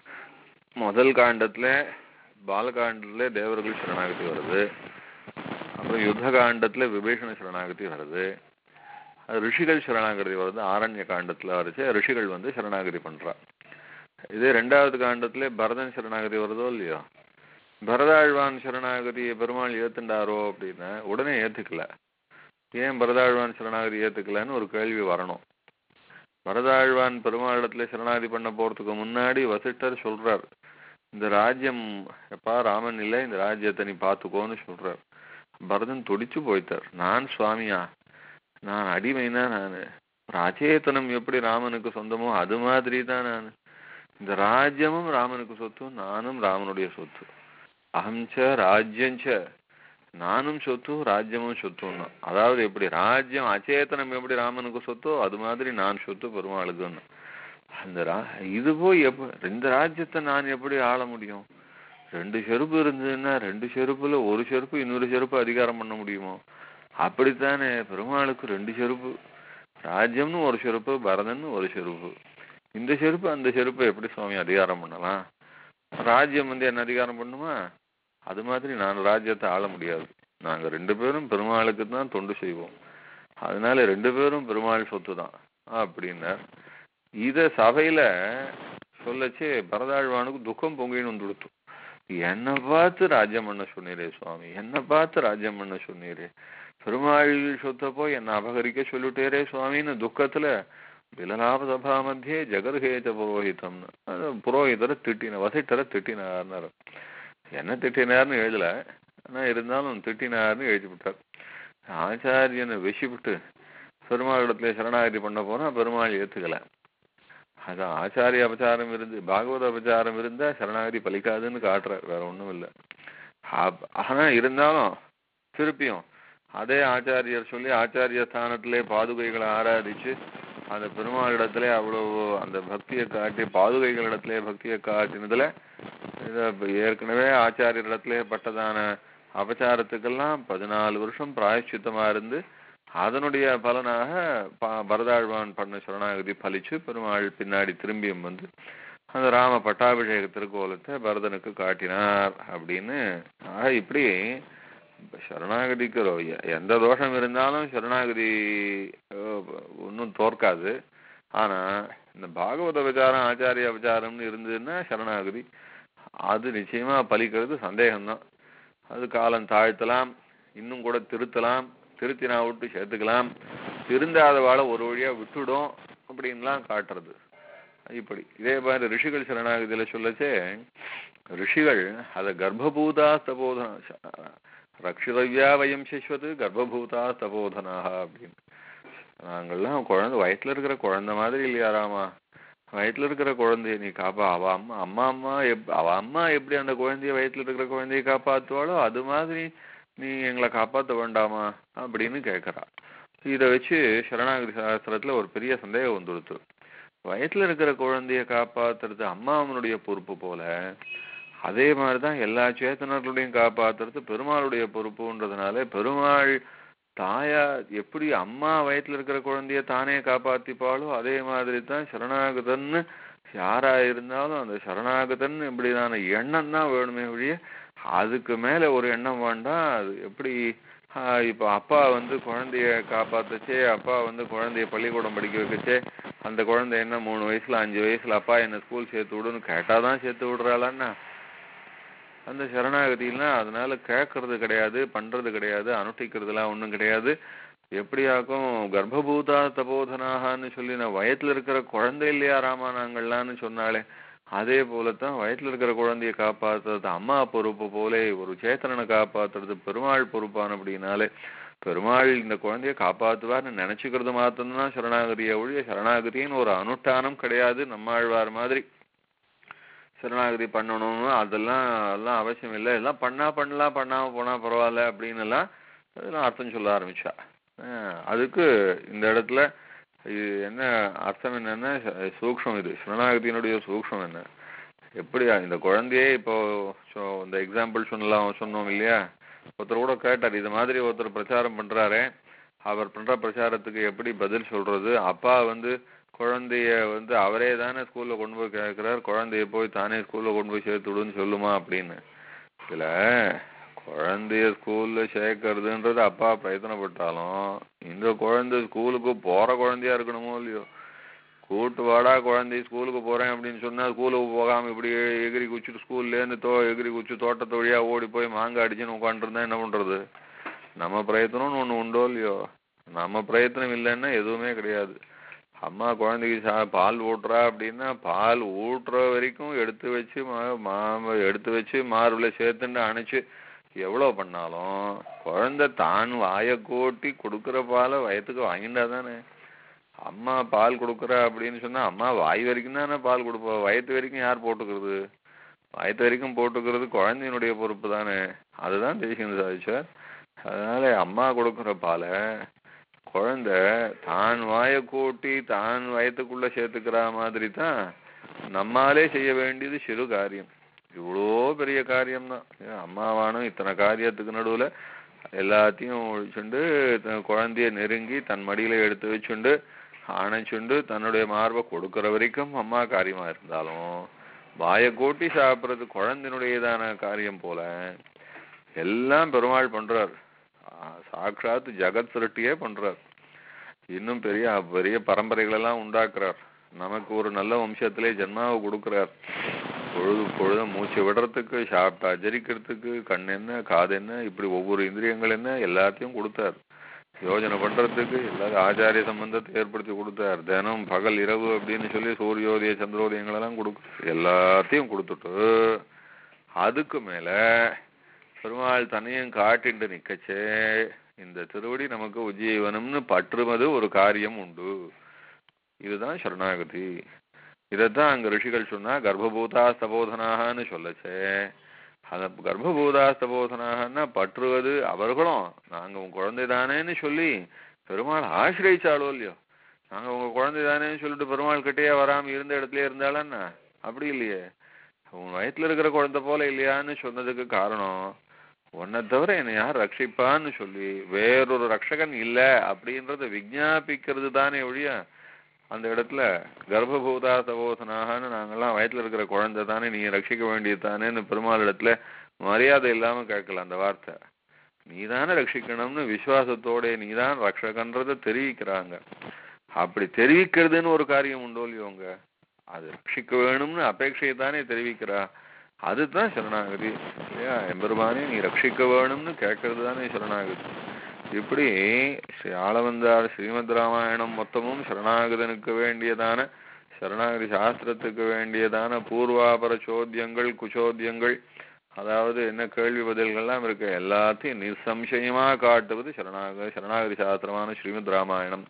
முதல் காண்டத்துல பாலகாண்டத்துல தேவர்கள் சரணாகதி வருது அப்புறம் யுத்த காண்டத்துல விபீஷண சரணாகதி வருது அது ரிஷிகள் சரணாகதி வருது ஆரண்ய காண்டத்துல வரைச்சு ரிஷிகள் வந்து சரணாகதி பண்றா இதே ரெண்டாவது காண்டத்துல பரதன் சரணாகதி வருதோ இல்லையோ பரதாழ்வான் சரணாகதியை பெருமாள் ஏத்துண்டாரோ அப்படின்னா உடனே ஏத்துக்கல ஏன் பரதாழ்வான் சரணாகதி ஏத்துக்கலன்னு ஒரு கேள்வி வரணும் பரதாழ்வான் பெருமாளிடத்துல சரணாகதி பண்ண போறதுக்கு முன்னாடி வசிஷ்டர் சொல்றார் இந்த ராஜ்யம் எப்பா ராமன் இல்லை இந்த ராஜ்யத்தை நீ பார்த்துக்கோன்னு சொல்றார் பரதன் துடிச்சு போயிட்டார் நான் சுவாமியா நான் அடிமைனா நான் ராஜேத்தனம் எப்படி ராமனுக்கு சொந்தமோ அது மாதிரி தான் நான் இந்த ராஜ்யமும் ராமனுக்கு சொத்து நானும் ராமனுடைய சொத்து அகம்ச ராஜ்யஞ்ச நானும் சொத்து ராஜ்யமும் சொத்துன்னா அதாவது எப்படி ராஜ்யம் அச்சேதனம் எப்படி ராமனுக்கு சொத்தோ அது மாதிரி நான் சொத்து பெருமாளுக்குன்னு அந்த ரா இது போய் எப்ப இந்த ராஜ்யத்தை நான் எப்படி ஆள முடியும் ரெண்டு செருப்பு இருந்ததுன்னா ரெண்டு செருப்புல ஒரு செருப்பு இன்னொரு செருப்பு அதிகாரம் பண்ண முடியுமோ அப்படித்தானே பெருமாளுக்கு ரெண்டு செருப்பு ராஜ்யம்னு ஒரு செருப்பு பரதன்னு ஒரு செருப்பு இந்த செருப்பு அந்த செருப்பை எப்படி சுவாமி அதிகாரம் பண்ணலாம் ராஜ்யம் வந்து என்ன அதிகாரம் பண்ணுமா அது மாதிரி நான் ராஜ்யத்தை ஆள முடியாது நாங்க ரெண்டு பேரும் பெருமாளுக்கு தான் தொண்டு செய்வோம் அதனால ரெண்டு பேரும் பெருமாள் சொத்து தான் அப்படின்னார் இத சபையில சொல்லச்சு பரதாழ்வானுக்கு துக்கம் பொங்கின்னு வந்து கொடுத்து என்ன பார்த்து ராஜ்யம் பண்ண சொன்னீரே சுவாமி என்ன பார்த்து ராஜ்யம் பண்ண சொன்னீரே பெருமாள் சொத்தை போய் என்ன அபகரிக்க சொல்லிட்டேரே சுவாமின்னு துக்கத்துல விலலாப சபா மத்தியே ஜெகர்ஹேஜ புரோஹிதம்னு அது புரோஹிதரை திட்டின வசிட்டரை திட்டினார்னாரு என்ன திட்டினார்னு எழுதல ஆனா இருந்தாலும் திட்டினார்னு எழுதி விட்டார் ஆச்சாரியனை வெசிவிட்டு பெருமாளிடத்துல சரணாகதி பண்ண போனா பெருமாள் ஏத்துக்கல அது ஆச்சாரிய அபச்சாரம் இருந்து பாகவத அபச்சாரம் இருந்தா சரணாகதி பலிக்காதுன்னு காட்டுறார் வேற ஒண்ணும் இல்ல ஆப்- ஆனா இருந்தாலும் திருப்பியும் அதே ஆச்சாரியர் சொல்லி ஆச்சாரிய ஸ்தானத்திலே பாதுகைகளை ஆராதிச்சு அந்த பெருமாளிடத்திலே அவ்வளவு அந்த பக்தியை காட்டி பாதுகைகளிடத்திலே பக்தியை காட்டினதுல இத இப்ப ஏற்கனவே ஆச்சாரியரிடத்திலே பட்டதான அபச்சாரத்துக்கெல்லாம் பதினாலு வருஷம் பிராயச்சித்தமா இருந்து அதனுடைய பலனாக ப- பரதாழ்வான் பண்ண சரணாகதி பலிச்சு பெருமாள் பின்னாடி திரும்பியும் வந்து அந்த ராம பட்டாபிஷேக திருக்கோலத்தை பரதனுக்கு காட்டினார் அப்படின்னு ஆக இப்படி சரணாகதிக்கு ரொ- எ- எந்த தோஷம் இருந்தாலும் சரணாகதி ஒன்றும் தோற்காது ஆனா இந்த பாகவத விசாரம் ஆச்சாரிய விசாரம்னு இருந்ததுன்னா சரணாகதி அது நிச்சயமா பலிக்கிறது சந்தேகம்தான் அது காலம் தாழ்த்தலாம் இன்னும் கூட திருத்தலாம் திருத்தினா விட்டு சேர்த்துக்கலாம் திருந்தாத வாழை ஒரு வழியா விட்டுடும் அப்படின்லாம் காட்டுறது இப்படி இதே மாதிரி ரிஷிகள் சரணாகதியில சொல்லச்சே ரிஷிகள் அத கர்ப்பபூதா தபோதனா ரக்ஷிதவ்யா வயம் சிஸ்வத் கர்ப்பபூதா தபோதனாக அப்படின்னு நாங்கள்லாம் குழந்தை வயித்துல இருக்கிற குழந்தை மாதிரி இல்லையா ராமா வயித்துல இருக்கிற குழந்தைய நீ காப்பா அவ அம்மா அம்மா அம்மா எப் அவ அம்மா எப்படி அந்த குழந்தைய வயித்துல இருக்கிற குழந்தைய காப்பாத்துவாளோ அது மாதிரி நீ எங்களை காப்பாத்த வேண்டாமா அப்படின்னு கேட்கறா இத வச்சு சரணாகதி சாஸ்திரத்துல ஒரு பெரிய சந்தேகம் வந்துடுத்து வயித்துல இருக்கிற குழந்தைய காப்பாத்துறது அம்மா அவனுடைய பொறுப்பு போல அதே மாதிரிதான் எல்லா சேத்தனர்களையும் காப்பாத்துறது பெருமாளுடைய பொறுப்புன்றதுனால பெருமாள் தாயா எப்படி அம்மா வயித்துல இருக்கிற குழந்தைய தானே காப்பாத்திப்பாளோ அதே மாதிரி தான் சரணாகதன்னு யாரா இருந்தாலும் அந்த சரணாகதன் இப்படிதான எண்ணம் தான் வேணுமே ஒழிய அதுக்கு மேல ஒரு எண்ணம் வேண்டாம் அது எப்படி ஆஹ் இப்போ அப்பா வந்து குழந்தைய காப்பாத்துச்சே அப்பா வந்து குழந்தைய பள்ளிக்கூடம் படிக்க வைக்கச்சே அந்த குழந்தை என்ன மூணு வயசுல அஞ்சு வயசுல அப்பா என்ன ஸ்கூல் சேர்த்து விடுன்னு கேட்டாதான் சேர்த்து விடுறாளான்னா அந்த சரணாகதியெல்லாம் அதனால கேட்கறது கிடையாது பண்றது கிடையாது அனுஷ்டிக்கிறதுலாம் ஒண்ணும் கிடையாது எப்படியாக்கும் கர்ப்பபூதா தபோதனாகன்னு சொல்லி நான் வயத்துல இருக்கிற குழந்தை இல்லையா ராமா நாங்கள்லான்னு சொன்னாலே அதே போலத்தான் வயத்துல இருக்கிற குழந்தைய காப்பாத்துறது அம்மா பொறுப்பு போல ஒரு சேத்தனனை காப்பாத்துறது பெருமாள் பொறுப்பானபடினாலே பெருமாள் இந்த குழந்தைய காப்பாத்துவார்னு நினைச்சுக்கிறது மாத்திரம்தான் சரணாகதியை ஒழிய சரணாகதின்னு ஒரு அனுஷ்டானம் கிடையாது நம்மாழ்வார் மாதிரி சரணாகதி பண்ணணும்னு அதெல்லாம் எல்லாம் அவசியம் இல்லை எல்லாம் பண்ணா பண்ணலாம் பண்ணாம போனா பரவாயில்ல அப்படின்னு எல்லாம் அதெல்லாம் அர்த்தம் சொல்ல ஆரம்பிச்சா அஹ் அதுக்கு இந்த இடத்துல இது என்ன அர்த்தம் என்னன்னா ச- சூக்ஷ்மம் இது சரணாகதியினுடைய சூக்ஷ்மம் என்ன எப்படியா இந்த குழந்தையே இப்போ சொ- இந்த எக்ஸாம்பிள் சொன்னலாம் சொன்னோம் இல்லையா ஒருத்தர் கூட கேட்டார் இது மாதிரி ஒருத்தர் பிரச்சாரம் பண்றாரே அவர் பண்ற பிரச்சாரத்துக்கு எப்படி பதில் சொல்றது அப்பா வந்து குழந்தைய வந்து அவரே தானே ஸ்கூல்ல கொண்டு போய் கேட்கிறார் குழந்தைய போய் தானே ஸ்கூல்ல கொண்டு போய் சேர்த்து விடுன்னு சொல்லுமா அப்படின்னு இதுல குழந்தைய ஸ்கூல்ல சேர்க்கறதுன்றது அப்பா பிரயத்தனப்பட்டாலும் இந்த குழந்தை ஸ்கூலுக்கு போற குழந்தையா இருக்கணுமோ இல்லையோ கூட்டு வாடா குழந்தை ஸ்கூலுக்கு போறேன் அப்படின்னு சொன்னா ஸ்கூலுக்கு போகாம இப்படி எகிரி குச்சிட்டு ஸ்கூல்ல இருந்து தோ எகிரி குச்சி தோட்டத்து வழியா ஓடி போய் மாங்காய் அடிச்சுன்னு உட்காந்துருந்தா என்ன பண்றது நம்ம பிரயத்தனம்னு ஒண்ணு உண்டோ இல்லையோ நம்ம பிரயத்தனம் இல்லைன்னா எதுவுமே கிடையாது அம்மா குழந்தைக்கு சா பால் ஊட்டுறா அப்படின்னா பால் ஊட்டுற வரைக்கும் எடுத்து வச்சு மா- மா எடுத்து வச்சு மார்புல சேர்த்துண்டு அணைச்சு எவ்வளவு பண்ணாலும் குழந்தை தான் வாயை கூட்டி கொடுக்குற பாலை வயத்துக்கு வாங்கிட்டா தானே அம்மா பால் கொடுக்குறா அப்படின்னு சொன்னா அம்மா வாய் வரைக்கும் தானே பால் கொடுப்பா வயத்து வரைக்கும் யார் போட்டுக்கிறது வயத்து வரைக்கும் போட்டுக்கிறது குழந்தையினுடைய பொறுப்பு தானே அதுதான் தேசியம் சாதிச்சார் அதனால அம்மா கொடுக்குற பாலை குழந்தை தான் வாயை கூட்டி தான் வயத்துக்குள்ள சேர்த்துக்கிற மாதிரி தான் நம்மாலே செய்ய வேண்டியது சிறு காரியம் இவ்வளோ பெரிய காரியம்தான் ஏன் அம்மாவானும் இத்தனை காரியத்துக்கு நடுவுல எல்லாத்தையும் ஒழிச்சுண்டு தன் குழந்தைய நெருங்கி தன் மடியில எடுத்து வச்சுண்டு அணைச்சுண்டு தன்னுடைய மார்பை கொடுக்கிற வரைக்கும் அம்மா காரியமா இருந்தாலும் வாயை கூட்டி சாப்பிடுறது குழந்தையினுடையதான காரியம் போல எல்லாம் பெருமாள் பண்றார் ஆ, சாக்ஷாத் ஜகத் சிருஷ்டியே பண்றார் இன்னும் பெரிய பெரிய பரம்பரைகள் எல்லாம் உண்டாக்குறார் நமக்கு ஒரு நல்ல வம்சத்திலே ஜென்மாவை கொடுக்கிறார் பொழுது பொழுது மூச்சு விடுறதுக்கு சாப்பிட்டா ஜரிக்கிறதுக்கு கண் என்ன காது என்ன இப்படி ஒவ்வொரு இந்திரியங்கள் என்ன எல்லாத்தையும் கொடுத்தார் யோஜனை பண்றதுக்கு எல்லாரும் ஆச்சாரிய சம்பந்தத்தை ஏற்படுத்தி கொடுத்தார் தினம் பகல் இரவு அப்படின்னு சொல்லி சூரியோதய சந்திரோதயங்கள் எல்லாம் கொடுக்க எல்லாத்தையும் கொடுத்துட்டு அதுக்கு மேல பெருமாள் தன்னையும் காட்டிண்டு நிக்கச்சே இந்த திருவடி நமக்கு உஜ்ஜீவனம்னு பற்றுவது ஒரு காரியம் உண்டு இதுதான் சரணாகதி இதைத்தான் அங்க ரிஷிகள் சொன்னா கர்ப்பபூதா ஸ்தபோதனாகன்னு சொல்லச்சே அந்த கர்ப்பபூதா ஸ்தபோதனாகன்னா பற்றுவது அவர்களும் நாங்க உங்க குழந்தை தானேன்னு சொல்லி பெருமாள் ஆசிரியச்சாலோ இல்லையோ நாங்க உங்க குழந்தை தானேன்னு சொல்லிட்டு பெருமாள் கிட்டேயே வராம இருந்த இடத்துல இருந்தாலன்னா அப்படி இல்லையே உன் வயித்துல இருக்கிற குழந்தை போல இல்லையான்னு சொன்னதுக்கு காரணம் உன்னை தவிர என்னை யார் ரட்சிப்பான்னு சொல்லி வேறொரு ரட்சகன் இல்ல அப்படின்றத விஞ்ஞாபிக்கிறது தானே ஒழிய அந்த இடத்துல கர்ப்பபூதா சபோசனாகனு நாங்கெல்லாம் வயித்துல இருக்கிற குழந்தை தானே நீ ரட்சிக்க வேண்டியது தானேன்னு பெருமாள் இடத்துல மரியாதை இல்லாம கேட்கல அந்த வார்த்தை நீதானே ரட்சிக்கணும்னு விசுவாசத்தோட நீதான் ரட்சகன்றத தெரிவிக்கிறாங்க அப்படி தெரிவிக்கிறதுன்னு ஒரு காரியம் உண்டோ இல்லையோங்க அது ரட்சிக்க வேணும்னு அபேட்சையை தானே தெரிவிக்கிறா அதுதான் சரணாகதி இல்லையா எம்பெருமானே நீ ரட்சிக்க வேணும்னு கேட்கறது தானே சரணாகதி இப்படி ஸ்ரீ ஆளவந்தார் ஸ்ரீமத் ராமாயணம் மொத்தமும் சரணாகதனுக்கு வேண்டியதான சரணாகதி சாஸ்திரத்துக்கு வேண்டியதான பூர்வாபர சோத்தியங்கள் குச்சோத்தியங்கள் அதாவது என்ன கேள்வி பதில்கள்லாம் இருக்கு எல்லாத்தையும் நிசம்சயமா காட்டுவது சரணாக சரணாகதி சாஸ்திரமான ஸ்ரீமத் ராமாயணம்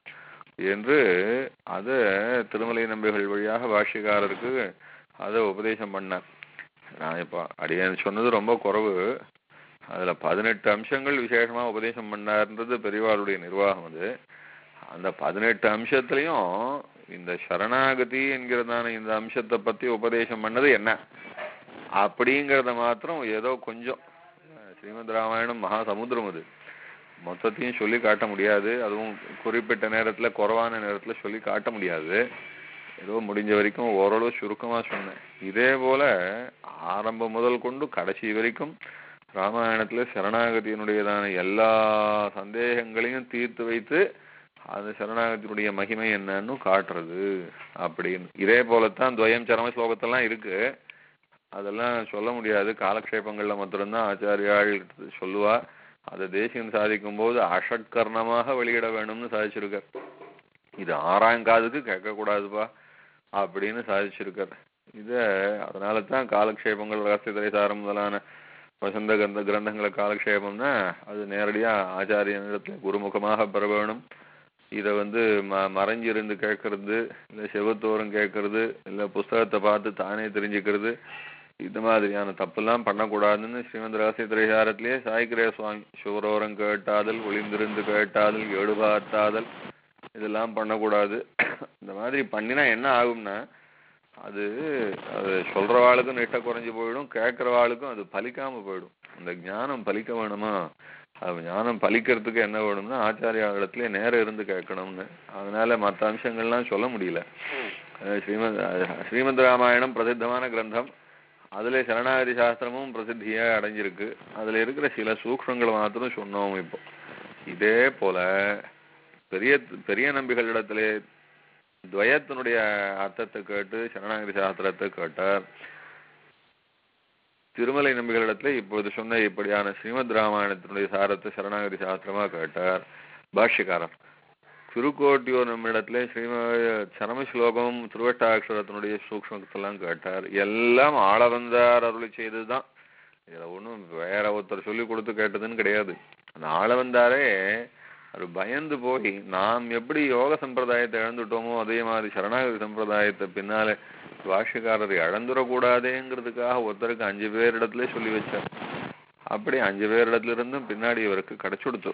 என்று அதை திருமலை நம்பிகள் வழியாக பாஷ்யக்காரருக்கு அதை உபதேசம் பண்ணார் நான் இப்போ அடியேன் சொன்னது ரொம்ப குறைவு அதுல பதினெட்டு அம்சங்கள் விசேஷமா உபதேசம் பண்ணார்ன்றது பெரியவாளுடைய நிர்வாகம் அது அந்த பதினெட்டு அம்சத்திலையும் இந்த சரணாகதி என்கிறதான இந்த அம்சத்தை பத்தி உபதேசம் பண்ணது என்ன அப்படிங்கிறத மாத்திரம் ஏதோ கொஞ்சம் அஹ் ஸ்ரீமத் ராமாயணம் மகா சமுத்திரம் அது மொத்தத்தையும் சொல்லி காட்ட முடியாது அதுவும் குறிப்பிட்ட நேரத்துல குறைவான நேரத்துல சொல்லி காட்ட முடியாது ஏதோ முடிஞ்ச வரைக்கும் ஓரளவு சுருக்கமா சொன்னேன் இதே போல ஆரம்பம் முதல் கொண்டு கடைசி வரைக்கும் ராமாயணத்துல சரணாகதியினுடையதான எல்லா சந்தேகங்களையும் தீர்த்து வைத்து அந்த சரணாகத்தினுடைய மகிமை என்னன்னு காட்டுறது அப்படின்னு இதே போலத்தான் துவயம் சரம ஸ்லோகத்தெல்லாம் இருக்கு அதெல்லாம் சொல்ல முடியாது காலக்ஷேபங்கள்ல மாத்திரம்தான் ஆச்சாரியாள் சொல்லுவா அதை தேசியம் சாதிக்கும் போது அஷட்கர்ணமாக வெளியிட வேணும்னு சாதிச்சிருக்கார் இது ஆறாம் காதுக்கு கேட்கக்கூடாதுப்பா அப்படின்னு சாதிச்சிருக்கார் இத அதனால தான் காலக்ஷேபங்கள் ரகசிய திரைசாரம் முதலான வசந்த கிரந்த கிரந்தங்களை காலக்ஷேபம்னா அது நேரடியா ஆச்சாரியனிடத்துல குருமுகமாக பெற வேணும் இதை வந்து ம மறைஞ்சிருந்து கேட்கறது இல்லை செவத்தோறும் கேட்கறது இல்லை புஸ்தகத்தை பார்த்து தானே தெரிஞ்சுக்கிறது இந்த மாதிரியான தப்பெல்லாம் பண்ணக்கூடாதுன்னு ஸ்ரீமந்த் ரகசிய திரைசாரத்திலேயே சாய்கிரே சுவாமி சுவரோரம் கேட்டாதல் ஒளிந்திருந்து கேட்டாதல் ஏடு பார்த்தாதல் இதெல்லாம் பண்ணக்கூடாது இந்த மாதிரி பண்ணினா என்ன ஆகும்னா அது அது சொல்றவாளுக்கும் நிஷ்டை குறைஞ்சு போயிடும் கேட்கறவாளுக்கும் அது பலிக்காம போயிடும் அந்த ஞானம் பலிக்க வேணுமா அது ஞானம் பலிக்கிறதுக்கு என்ன வேணும்னா ஆச்சாரியாளிடத்துல நேரம் இருந்து கேட்கணும்னு அதனால மற்ற அம்சங்கள்லாம் சொல்ல முடியல அஹ் ஸ்ரீமத் அஹ் ஸ்ரீமத் ராமாயணம் பிரசித்தமான கிரந்தம் அதுல சரணாகதி சாஸ்திரமும் பிரசித்தியா அடைஞ்சிருக்கு அதுல இருக்கிற சில சூக்ஷங்களை மாத்திரம் சொன்னோம் இப்போ இதே போல பெரிய பெரிய நம்பிகளிடத்திலே துவயத்தினுடைய அர்த்தத்தை கேட்டு சரணாகதி சாஸ்திரத்தை கேட்டார் திருமலை நம்பிகளிடத்துல இப்பொழுது சொன்ன இப்படியான ஸ்ரீமத் ராமாயணத்தினுடைய சாரத்தை சரணாகதி சாஸ்திரமா கேட்டார் பாஷ்யக்காரர் திருக்கோட்டியூர் நம்மிடத்துல ஸ்ரீம சரம ஸ்லோகம் திருவட்டாட்சரத்தினுடைய சூக்ஷ்மத்தெல்லாம் கேட்டார் எல்லாம் ஆள வந்தார் அருளி செய்ததுதான் இதுல ஒண்ணும் வேற ஒருத்தர் சொல்லி கொடுத்து கேட்டதுன்னு கிடையாது அந்த ஆள வந்தாரே அது பயந்து போய் நாம் எப்படி யோக சம்பிரதாயத்தை இழந்துட்டோமோ அதே மாதிரி சரணாகதி சம்பிரதாயத்தை பின்னாலே பாஷ்யக்காரரை இழந்துடக்கூடாதேங்கிறதுக்காக ஒருத்தருக்கு அஞ்சு பேர் இடத்துல சொல்லி வச்சார் அப்படி அஞ்சு பேர் இடத்துல இருந்தும் பின்னாடி இவருக்கு கிடைச்சுடுத்து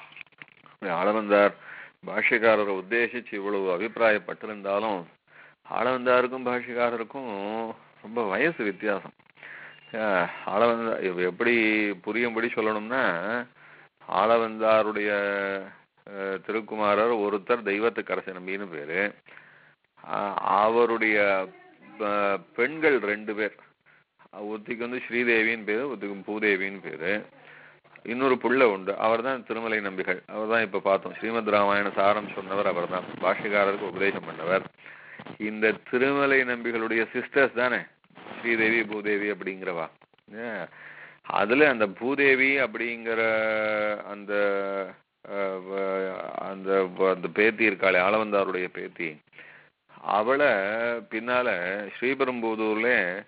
ஆளவந்தார் பாஷ்யக்காரரை உத்தேசிச்சு இவ்வளவு அபிப்பிராயப்பட்டிருந்தாலும் ஆளவந்தாருக்கும் பாஷ்யக்காரருக்கும் ரொம்ப வயசு வித்தியாசம் ஆஹ் ஆளவந்தா இவ எப்படி புரியும்படி சொல்லணும்னா ஆளவந்தாருடைய அஹ், திருக்குமாரர் ஒருத்தர் தெய்வத்துக்கரசு நம்பின்னு பேரு ஆஹ் அவருடைய ப- பெண்கள் ரெண்டு பேர் ஒருத்திக்கு வந்து ஸ்ரீதேவின்னு பேரு ஒருத்திக்கு பூதேவின்னு பேரு இன்னொரு புள்ள உண்டு அவர்தான் திருமலை நம்பிகள் அவர்தான் இப்ப பார்த்தோம் ஸ்ரீமத் ராமாயண சாரம் சொன்னவர் அவர்தான் பாஷ்யக்காரருக்கு உபதேசம் பண்ணவர் இந்த திருமலை நம்பிகளுடைய சிஸ்டர்ஸ் தானே ஸ்ரீதேவி பூதேவி அப்படிங்கிறவா ஏன்? அதுல அந்த பூதேவி அப்படிங்கிற அந்த அஹ், வ- அந்த வ- அந்த பேத்தி இருக்காளே ஆளவந்தாருடைய பேத்தி அவளை பின்னால ஸ்ரீபெரும்புதூர்ல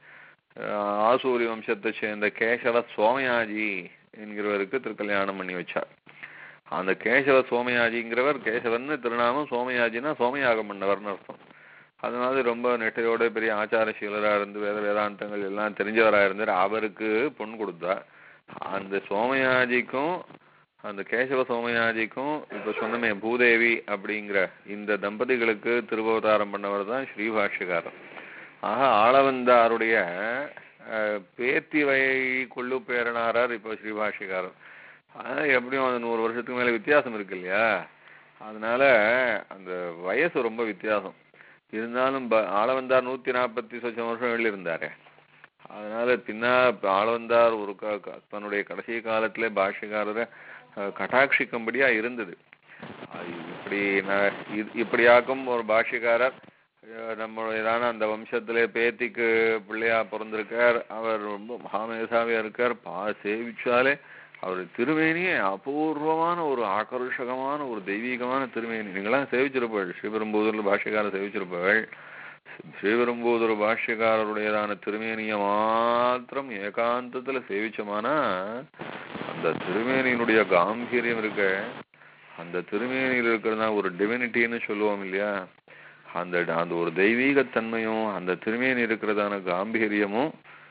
அஹ், ஆசூரி வம்சத்தை சேர்ந்த கேசவ சோமயாஜி என்கிறவருக்கு திருக்கல்யாணம் பண்ணி வச்சார் அந்த கேசவ சோமயாஜிங்கிறவர் கேசவன்னு திருநாமம் சோமயாஜினா சோமயாகம் பண்ணவர்னு அர்த்தம் அது மாதிரி ரொம்ப நெட்டையோட பெரிய ஆச்சாரசீலரா இருந்து வேத வேதாந்தங்கள் எல்லாம் தெரிஞ்சவரா இருந்தார் அவருக்கு பொண்ணு கொடுத்தா அந்த சோமயாஜிக்கும் அந்த கேசவ சோமயாஜிக்கும் இப்ப சொன்னமே பூதேவி அப்படிங்கிற இந்த தம்பதிகளுக்கு திருவவதாரம் பண்ணவர் தான் ஸ்ரீபாஷ்யகாரர் ஆக ஆளவந்தாருடைய அஹ், பேத்தி வகை கொள்ளு பேரனாரார் இப்போ ஸ்ரீபாஷ்யகாரர் ஆனா எப்படியும் அந்த நூறு வருஷத்துக்கு மேல வித்தியாசம் இருக்கு இல்லையா அதனால அந்த வயசு ரொம்ப வித்தியாசம் இருந்தாலும் ப- ஆளவந்தார் நூத்தி நாற்பத்தி சொச்சம் வருஷம் வெளில இருந்தாரு அதனால பின்னா இப்ப ஆளவந்தார் ஒரு க- க- தன்னுடைய கடைசி காலத்துல பாஷ்யக்காரரை அஹ், கட்டாட்சிக்கும்படியா இருந்தது அது இப்படி ந- இது- இப்படியாக்கும் ஒரு பாஷ்யக்காரர் அஹ், நம்மளுடையதான அந்த வம்சத்திலே பேத்திக்கு பிள்ளையா பிறந்திருக்கார் அவர் ரொம்ப மகாமேதாவியா இருக்கார் பா சேவிச்சாலே அவர் திருமேனியே அபூர்வமான ஒரு ஆகர்ஷகமான ஒரு தெய்வீகமான திருமேனி நீங்களாம் சேவிச்சிருப்பீர்கள் ஸ்ரீபெரும்பூதூர்ல பாஷ்யக்காரர் சேவிச்சிருப்பீர்கள் ஸ்ரீபெரும்பூதூர் பாஷ்யக்காரருடையதான திருமேனியை மாத்திரம் ஏகாந்தத்துல சேவிச்சோமானா அந்த திருமேனியினுடைய காம்பீரியம் இருக்க அந்த திருமேனியில் இருக்கிறதா ஒரு டிவினிட்டின்னு சொல்லுவோம் இல்லையா அந்த அந்த ஒரு தெய்வீகத்தன்மையும் அந்த திருமேனி இருக்கிறதான காம்பீரியமும்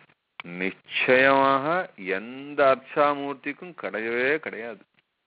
நிச்சயமாக எந்த அர்ச்சாமூர்த்திக்கும் கிடையவே கிடையாது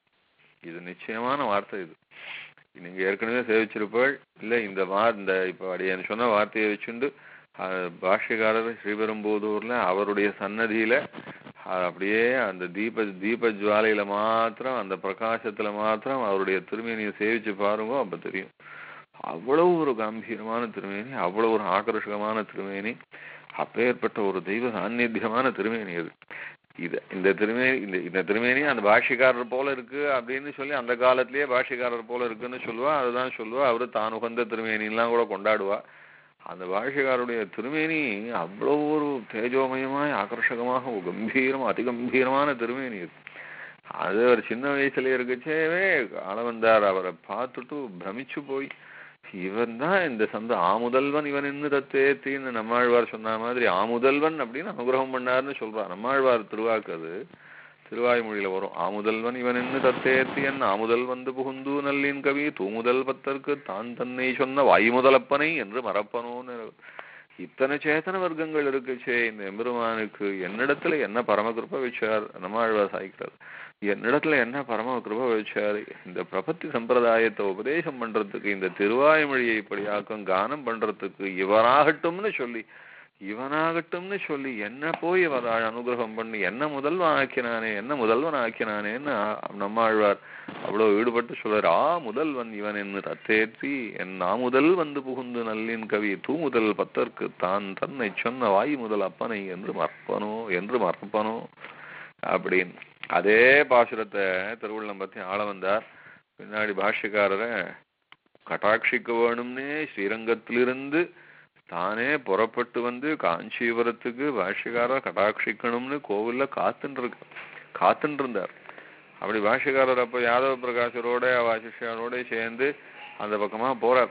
இது நிச்சயமான வார்த்தை இது நீங்க ஏற்கனவே சேவிச்சிருப்பாள் இல்ல இந்த வா இந்த இப்ப அடியன் சொன்ன வார்த்தையை வச்சுண்டு அஹ், பாஷ்யக்காரர் ஸ்ரீபெரும்புதூர்ல அவருடைய சன்னதியில அஹ், அப்படியே அந்த தீப தீப ஜுவாலையில மாத்திரம் அந்த பிரகாசத்துல மாத்திரம் அவருடைய திருமேனியை சேவிச்சு பாருங்க அப்ப தெரியும் அவ்வளவு ஒரு கம்பீரமான திருமேனி அவ்வளவு ஒரு ஆகர்ஷகமான திருமேனி அப்பேற்பட்ட ஒரு தெய்வ சாநித்தியமான திருமேனி அது இது இந்த திருமேனி இந்த இந்த திருமேனி அந்த பாஷ்யக்காரர் போல இருக்கு அப்படின்னு சொல்லி அந்த காலத்திலேயே பாஷ்யக்காரர் போல இருக்குன்னு சொல்லுவா அதுதான் சொல்லுவா அவரு தான் உகந்த திருமேனிலாம் கூட கொண்டாடுவா அந்த பாஷ்யக்காரருடைய திருமேனி அவ்வளவு ஒரு தேஜோமயமாய் ஆகர்ஷகமாக ஒரு கம்பீரம் அதிகம்பீரமான திருமேனி அது அது அவர் சின்ன வயசுல இருக்கச்சேவே அளவந்தார் அவரை பார்த்துட்டு பிரமிச்சு போய் இவன் தான் இந்த சந்த ஆமுதல்வன் இவன் இன்னு தத்தேத்தின்னு நம்மாழ்வார் சொன்ன மாதிரி ஆமுதல்வன் அப்படின்னு அனுகிரகம் பண்ணாருன்னு சொல்றார் நம்மாழ்வார் திருவாக்கு அது திருவாய்மொழியில வரும் ஆமுதல்வன் இவன் இன்னு தத்தேத்தி என் ஆமுதல் வந்து புகுந்து நல்லின் கவி தூமுதல் பத்தற்கு தான் தன்னை சொன்ன வாயுமுதலப்பனை என்று மறப்பனோன்னு இத்தனை சேத்தன வர்க்கங்கள் இருக்குச்சே இந்த எம்பெருமானுக்கு என்னிடத்துல என்ன பரமகிருப்ப வச்சார் நம்மாழ்வார் சாய்க்கிறார் என்னிடத்துல என்ன பரம கிருப வச்சார் இந்த பிரபத்தி சம்பிரதாயத்தை உபதேசம் பண்றதுக்கு இந்த திருவாய்மொழியை இப்படியாக்கும் கானம் பண்றதுக்கு இவராகட்டும்னு சொல்லி இவனாகட்டும்னு சொல்லி என்ன போய் இவர் அனுகிரகம் பண்ணி என்ன முதல்வன் ஆக்கினானே என்ன முதல்வன் ஆக்கினானேன்னு ஆ- நம்மாழ்வார் அவ்வளவு ஈடுபட்டு சொல்றார் ஆ முதல்வன் இவன் என்று தத்தேற்றி என் நா முதல் வந்து புகுந்து நல்லின் கவி தூ முதல் பத்தற்கு தான் தன்னை சொன்ன வாய் முதல் அப்பனை என்று மறப்பனோ என்று மறப்பனோ அப்படின்னு அதே பாசுரத்தை திருவள்ளம் பத்தி ஆள வந்தார் பின்னாடி பாஷ்யக்காரரை கட்டாட்சிக்க வேணும்னே ஸ்ரீரங்கத்திலிருந்து தானே புறப்பட்டு வந்து காஞ்சிபுரத்துக்கு பாஷ்யக்காரர் கட்டாட்சிக்கணும்னு கோவில்ல காத்துன்னு இருக்க காத்துன்னு இருந்தார் அப்படி பாஷ்யக்காரர் அப்ப யாதவ பிரகாஷரோட வாசிஷ்யாரோட சேர்ந்து அந்த பக்கமா போறார்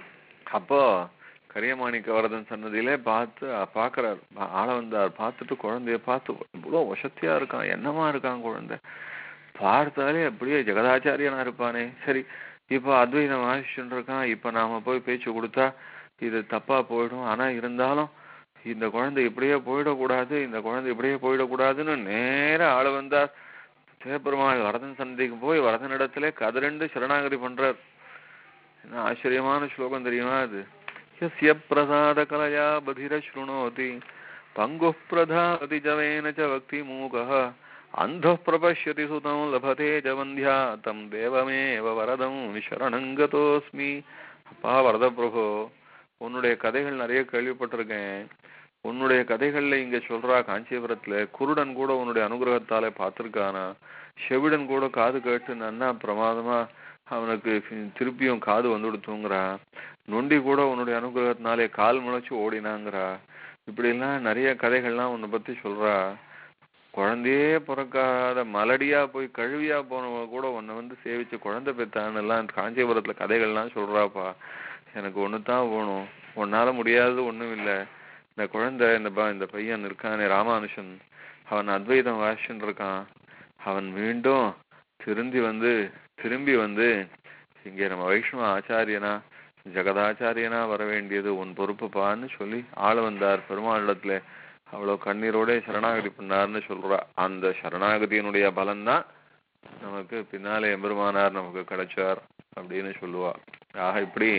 அப்போ கரியமாணிக்க வரதன் சன்னதியிலே பார்த்து அஹ், பார்க்கறார் பா- ஆள வந்தார் பார்த்துட்டு குழந்தைய பார்த்து இவ்வளவு வசத்தியா இருக்கான் என்னமா இருக்கான் குழந்தை பார்த்தாலே அப்படியே ஜெகதாச்சாரியனா இருப்பானே சரி இப்போ அத்வைதம் வாசிச்சுட்டு இருக்கான் இப்ப நாம போய் பேச்சு கொடுத்தா இது தப்பா போயிடும் ஆனா இருந்தாலும் இந்த குழந்தை இப்படியே போயிடக்கூடாது இந்த குழந்தை இப்படியே போயிடக்கூடாதுன்னு நேரா ஆள வந்தார் சிவபெருமாள் வரதன் சன்னதிக்கு போய் வரதனிடத்திலே கதிரண்டு சரணாகதி பண்றார் என்ன ஆச்சரியமான ஸ்லோகம் தெரியுமா அது यस्य प्रसादकलया बधिरशृणोति पङ्गुः प्रधाति जवेन च भक्तिमूकः अन्धः प्रपश्यति सुतं लभते च वन्ध्या तं देवमेव वरदं शरणं गतोऽस्मि அப்பா வரத பிரபு உன்னுடைய கதைகள் நிறைய கேள்விப்பட்டிருக்கேன் உன்னுடைய கதைகள்ல இங்க சொல்றா காஞ்சிபுரத்துல குருடன் கூட உன்னுடைய அனுகிரகத்தால பார்த்திருக்கானா செவிடன் கூட காது கேட்டு நன்னா பிரமாதமா அவனுக்கு திருப்பியும் காது வந்து தூங்குறா நொண்டி கூட உன்னுடைய அனுகிரகத்தினாலே கால் முளைச்சு ஓடினாங்கிறா இப்படி எல்லாம் நிறைய கதைகள்லாம் உன்னை பத்தி சொல்றா குழந்தையே பிறக்காத மலடியா போய் கழுவியா போனவங்க கூட உன்னை வந்து சேவிச்சு குழந்தை பெத்தான்னு எல்லாம் காஞ்சிபுரத்துல கதைகள்லாம் சொல்றாப்பா எனக்கு ஒண்ணுதான் வேணும் உன்னால முடியாதது ஒண்ணும் இல்ல இந்த குழந்தை இந்த ப- இந்த பையன் இருக்கானே ராமானுஷன் அவன் அத்வைதம் வாசிச்சுட்டு இருக்கான் அவன் மீண்டும் திரும்பி வந்து திரும்பி வந்து இங்கே நம்ம வைஷ்ணவ ஆச்சாரியனா ஜெகதாச்சாரியனா வர வேண்டியது உன் பொறுப்புப்பான்னு சொல்லி ஆள வந்தார் பெருமாளிடத்துல அவ்வளவு கண்ணீரோட சரணாகதி பண்ணார்னு சொல்றா அந்த சரணாகதியினுடைய பலன்தான் நமக்கு பின்னாலே எம்பெருமானார் நமக்கு கிடைச்சார் அப்படின்னு சொல்லுவா ஆக இப்படி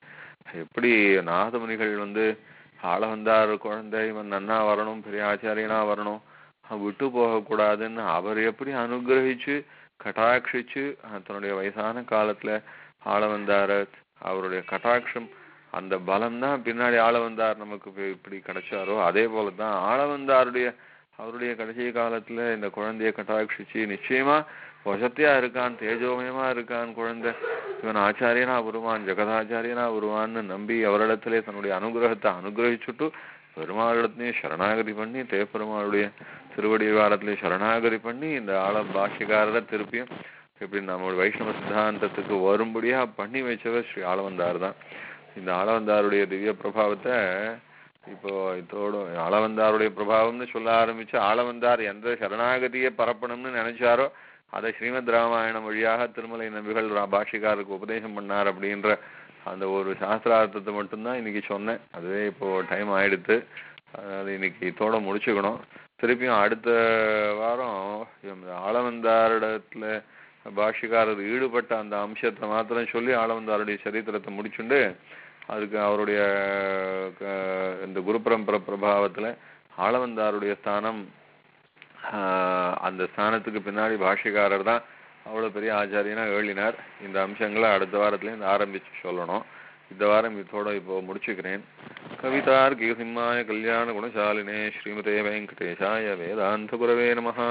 எப்படி நாதமுனிகள் வந்து ஆள வந்தார் குழந்தை இவன் நன்னா வரணும் பெரிய ஆச்சாரியனா வரணும் அவன் விட்டு போகக்கூடாதுன்னு அவர் எப்படி அனுகிரகிச்சு கட்டாட்சிச்சு அஹ், தன்னுடைய வயசான காலத்துல ஆள வந்தார அவருடைய கட்டாட்சம் அந்த பலம் தான் பின்னாடி ஆள வந்தார் நமக்கு இப்ப- இப்படி கிடைச்சாரோ அதே போலதான் ஆள வந்தாருடைய அவருடைய கடைசி காலத்துல இந்த குழந்தைய கட்டாட்சிச்சு நிச்சயமா வசத்தியா இருக்கான் தேஜோமயமா இருக்கான் குழந்தை இவன் ஆச்சாரியனா வருவான் ஜெகதாச்சாரியனா வருவான்னு நம்பி அவரிடத்திலே தன்னுடைய அனுகிரகத்தை அனுகிரகிச்சுட்டு பெருமாளிடத்திலையும் சரணாகதி பண்ணி தேப்பெருமாளுடைய திருவடி வாரத்திலே சரணாகதி பண்ணி இந்த ஆள பாஷ்யக்காரரை திருப்பியும் இப்படி நம்ம வைஷ்ணவ சித்தாந்தத்துக்கு வரும்படியா பண்ணி வச்சவர் ஸ்ரீ ஆளவந்தார் தான் இந்த ஆளவந்தாருடைய திவ்ய பிரபாவத்தை இப்போ இதோட ஆளவந்தாருடைய பிரபாவம்னு சொல்ல ஆரம்பிச்சு ஆளவந்தார் எந்த சரணாகதியை பரப்பணும்னு நினைச்சாரோ அதை ஸ்ரீமத் ராமாயணம் வழியாக திருமலை நபிகள் ரா- பாஷிகாருக்கு உபதேசம் பண்ணார் அப்படின்ற அந்த ஒரு சாஸ்திரார்த்தத்தை மட்டும்தான் இன்னைக்கு சொன்னேன் அதுவே இப்போ டைம் ஆயிடுத்து அது இன்னைக்கு இதோட முடிச்சுக்கணும் திருப்பியும் அடுத்த வாரம் இந்த ஆளவந்தாரிடத்துல பாஷிகாரர் ஈடுபட்ட அந்த அம்சத்தை மாத்திரம் சொல்லி ஆளவந்தாருடைய சரித்திரத்தை முடிச்சுண்டு அதுக்கு அவருடைய க- இந்த குரு பரம்பரை பிரபாவத்துல ஆளவந்தாருடைய ஸ்தானம் ஆஹ், அந்த ஸ்தானத்துக்கு பின்னாடி பாஷ்யக்காரர் தான் அவ்வளவு பெரிய ஆச்சாரியனா ஏழினார் இந்த அம்சங்களை அடுத்த வாரத்துலேருந்து ஆரம்பிச்சு சொல்லணும் இந்த வாரம் இதோட இப்போ முடிச்சுக்கிறேன் கவிதார்க்கிக சிம்மாய கல்யாண குணசாலினே ஸ்ரீமதே வெங்கடேஷாய வேதாந்த குரவே நமஹ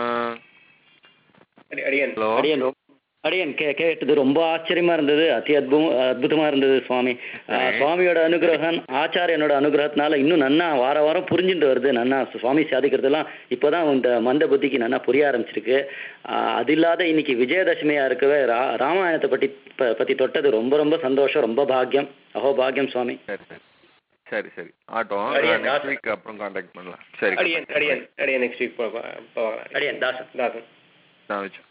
அடியன் ஹலோ அடியன் ரொ- அடியன் கே கேட்டது ரொம்ப ஆச்சரியமா இருந்தது அதி அற்புதம் அற்புதமா இருந்தது சுவாமி அஹ், சுவாமியோட அனுகிரகம் ஆச்சாரியனோட அனுகிரகத்தினால இன்னும் நன்னா வார வாரம் புரிஞ்சுட்டு வருது நன்னா சுவாமி சாதிக்கிறதெல்லாம் இப்போதான் இந்த மந்த புத்திக்கு நன்னா புரிய ஆரம்பிச்சிருக்கு அஹ், அது இல்லாத இன்னைக்கு விஜயதசமியா இருக்கவே ரா ராமாயணத்தை பற்றி ப- பத்தி தொட்டது ரொம்ப ரொம்ப சந்தோஷம் ரொம்ப பாக்கியம் அஹோ பாக்கியம் சுவாமி சரி சரி சரி சரி ஆட்டோம் அடியேன், நெக்ஸ்ட் தாசன். வீக் அப்புறம் காண்டாக்ட் பண்ணலாம் சரி அடியன் அடியன் அடியன் நெக்ஸ்ட் வீக் போகலாம் அடியன் தாசன் தாசன் நான் வச்சு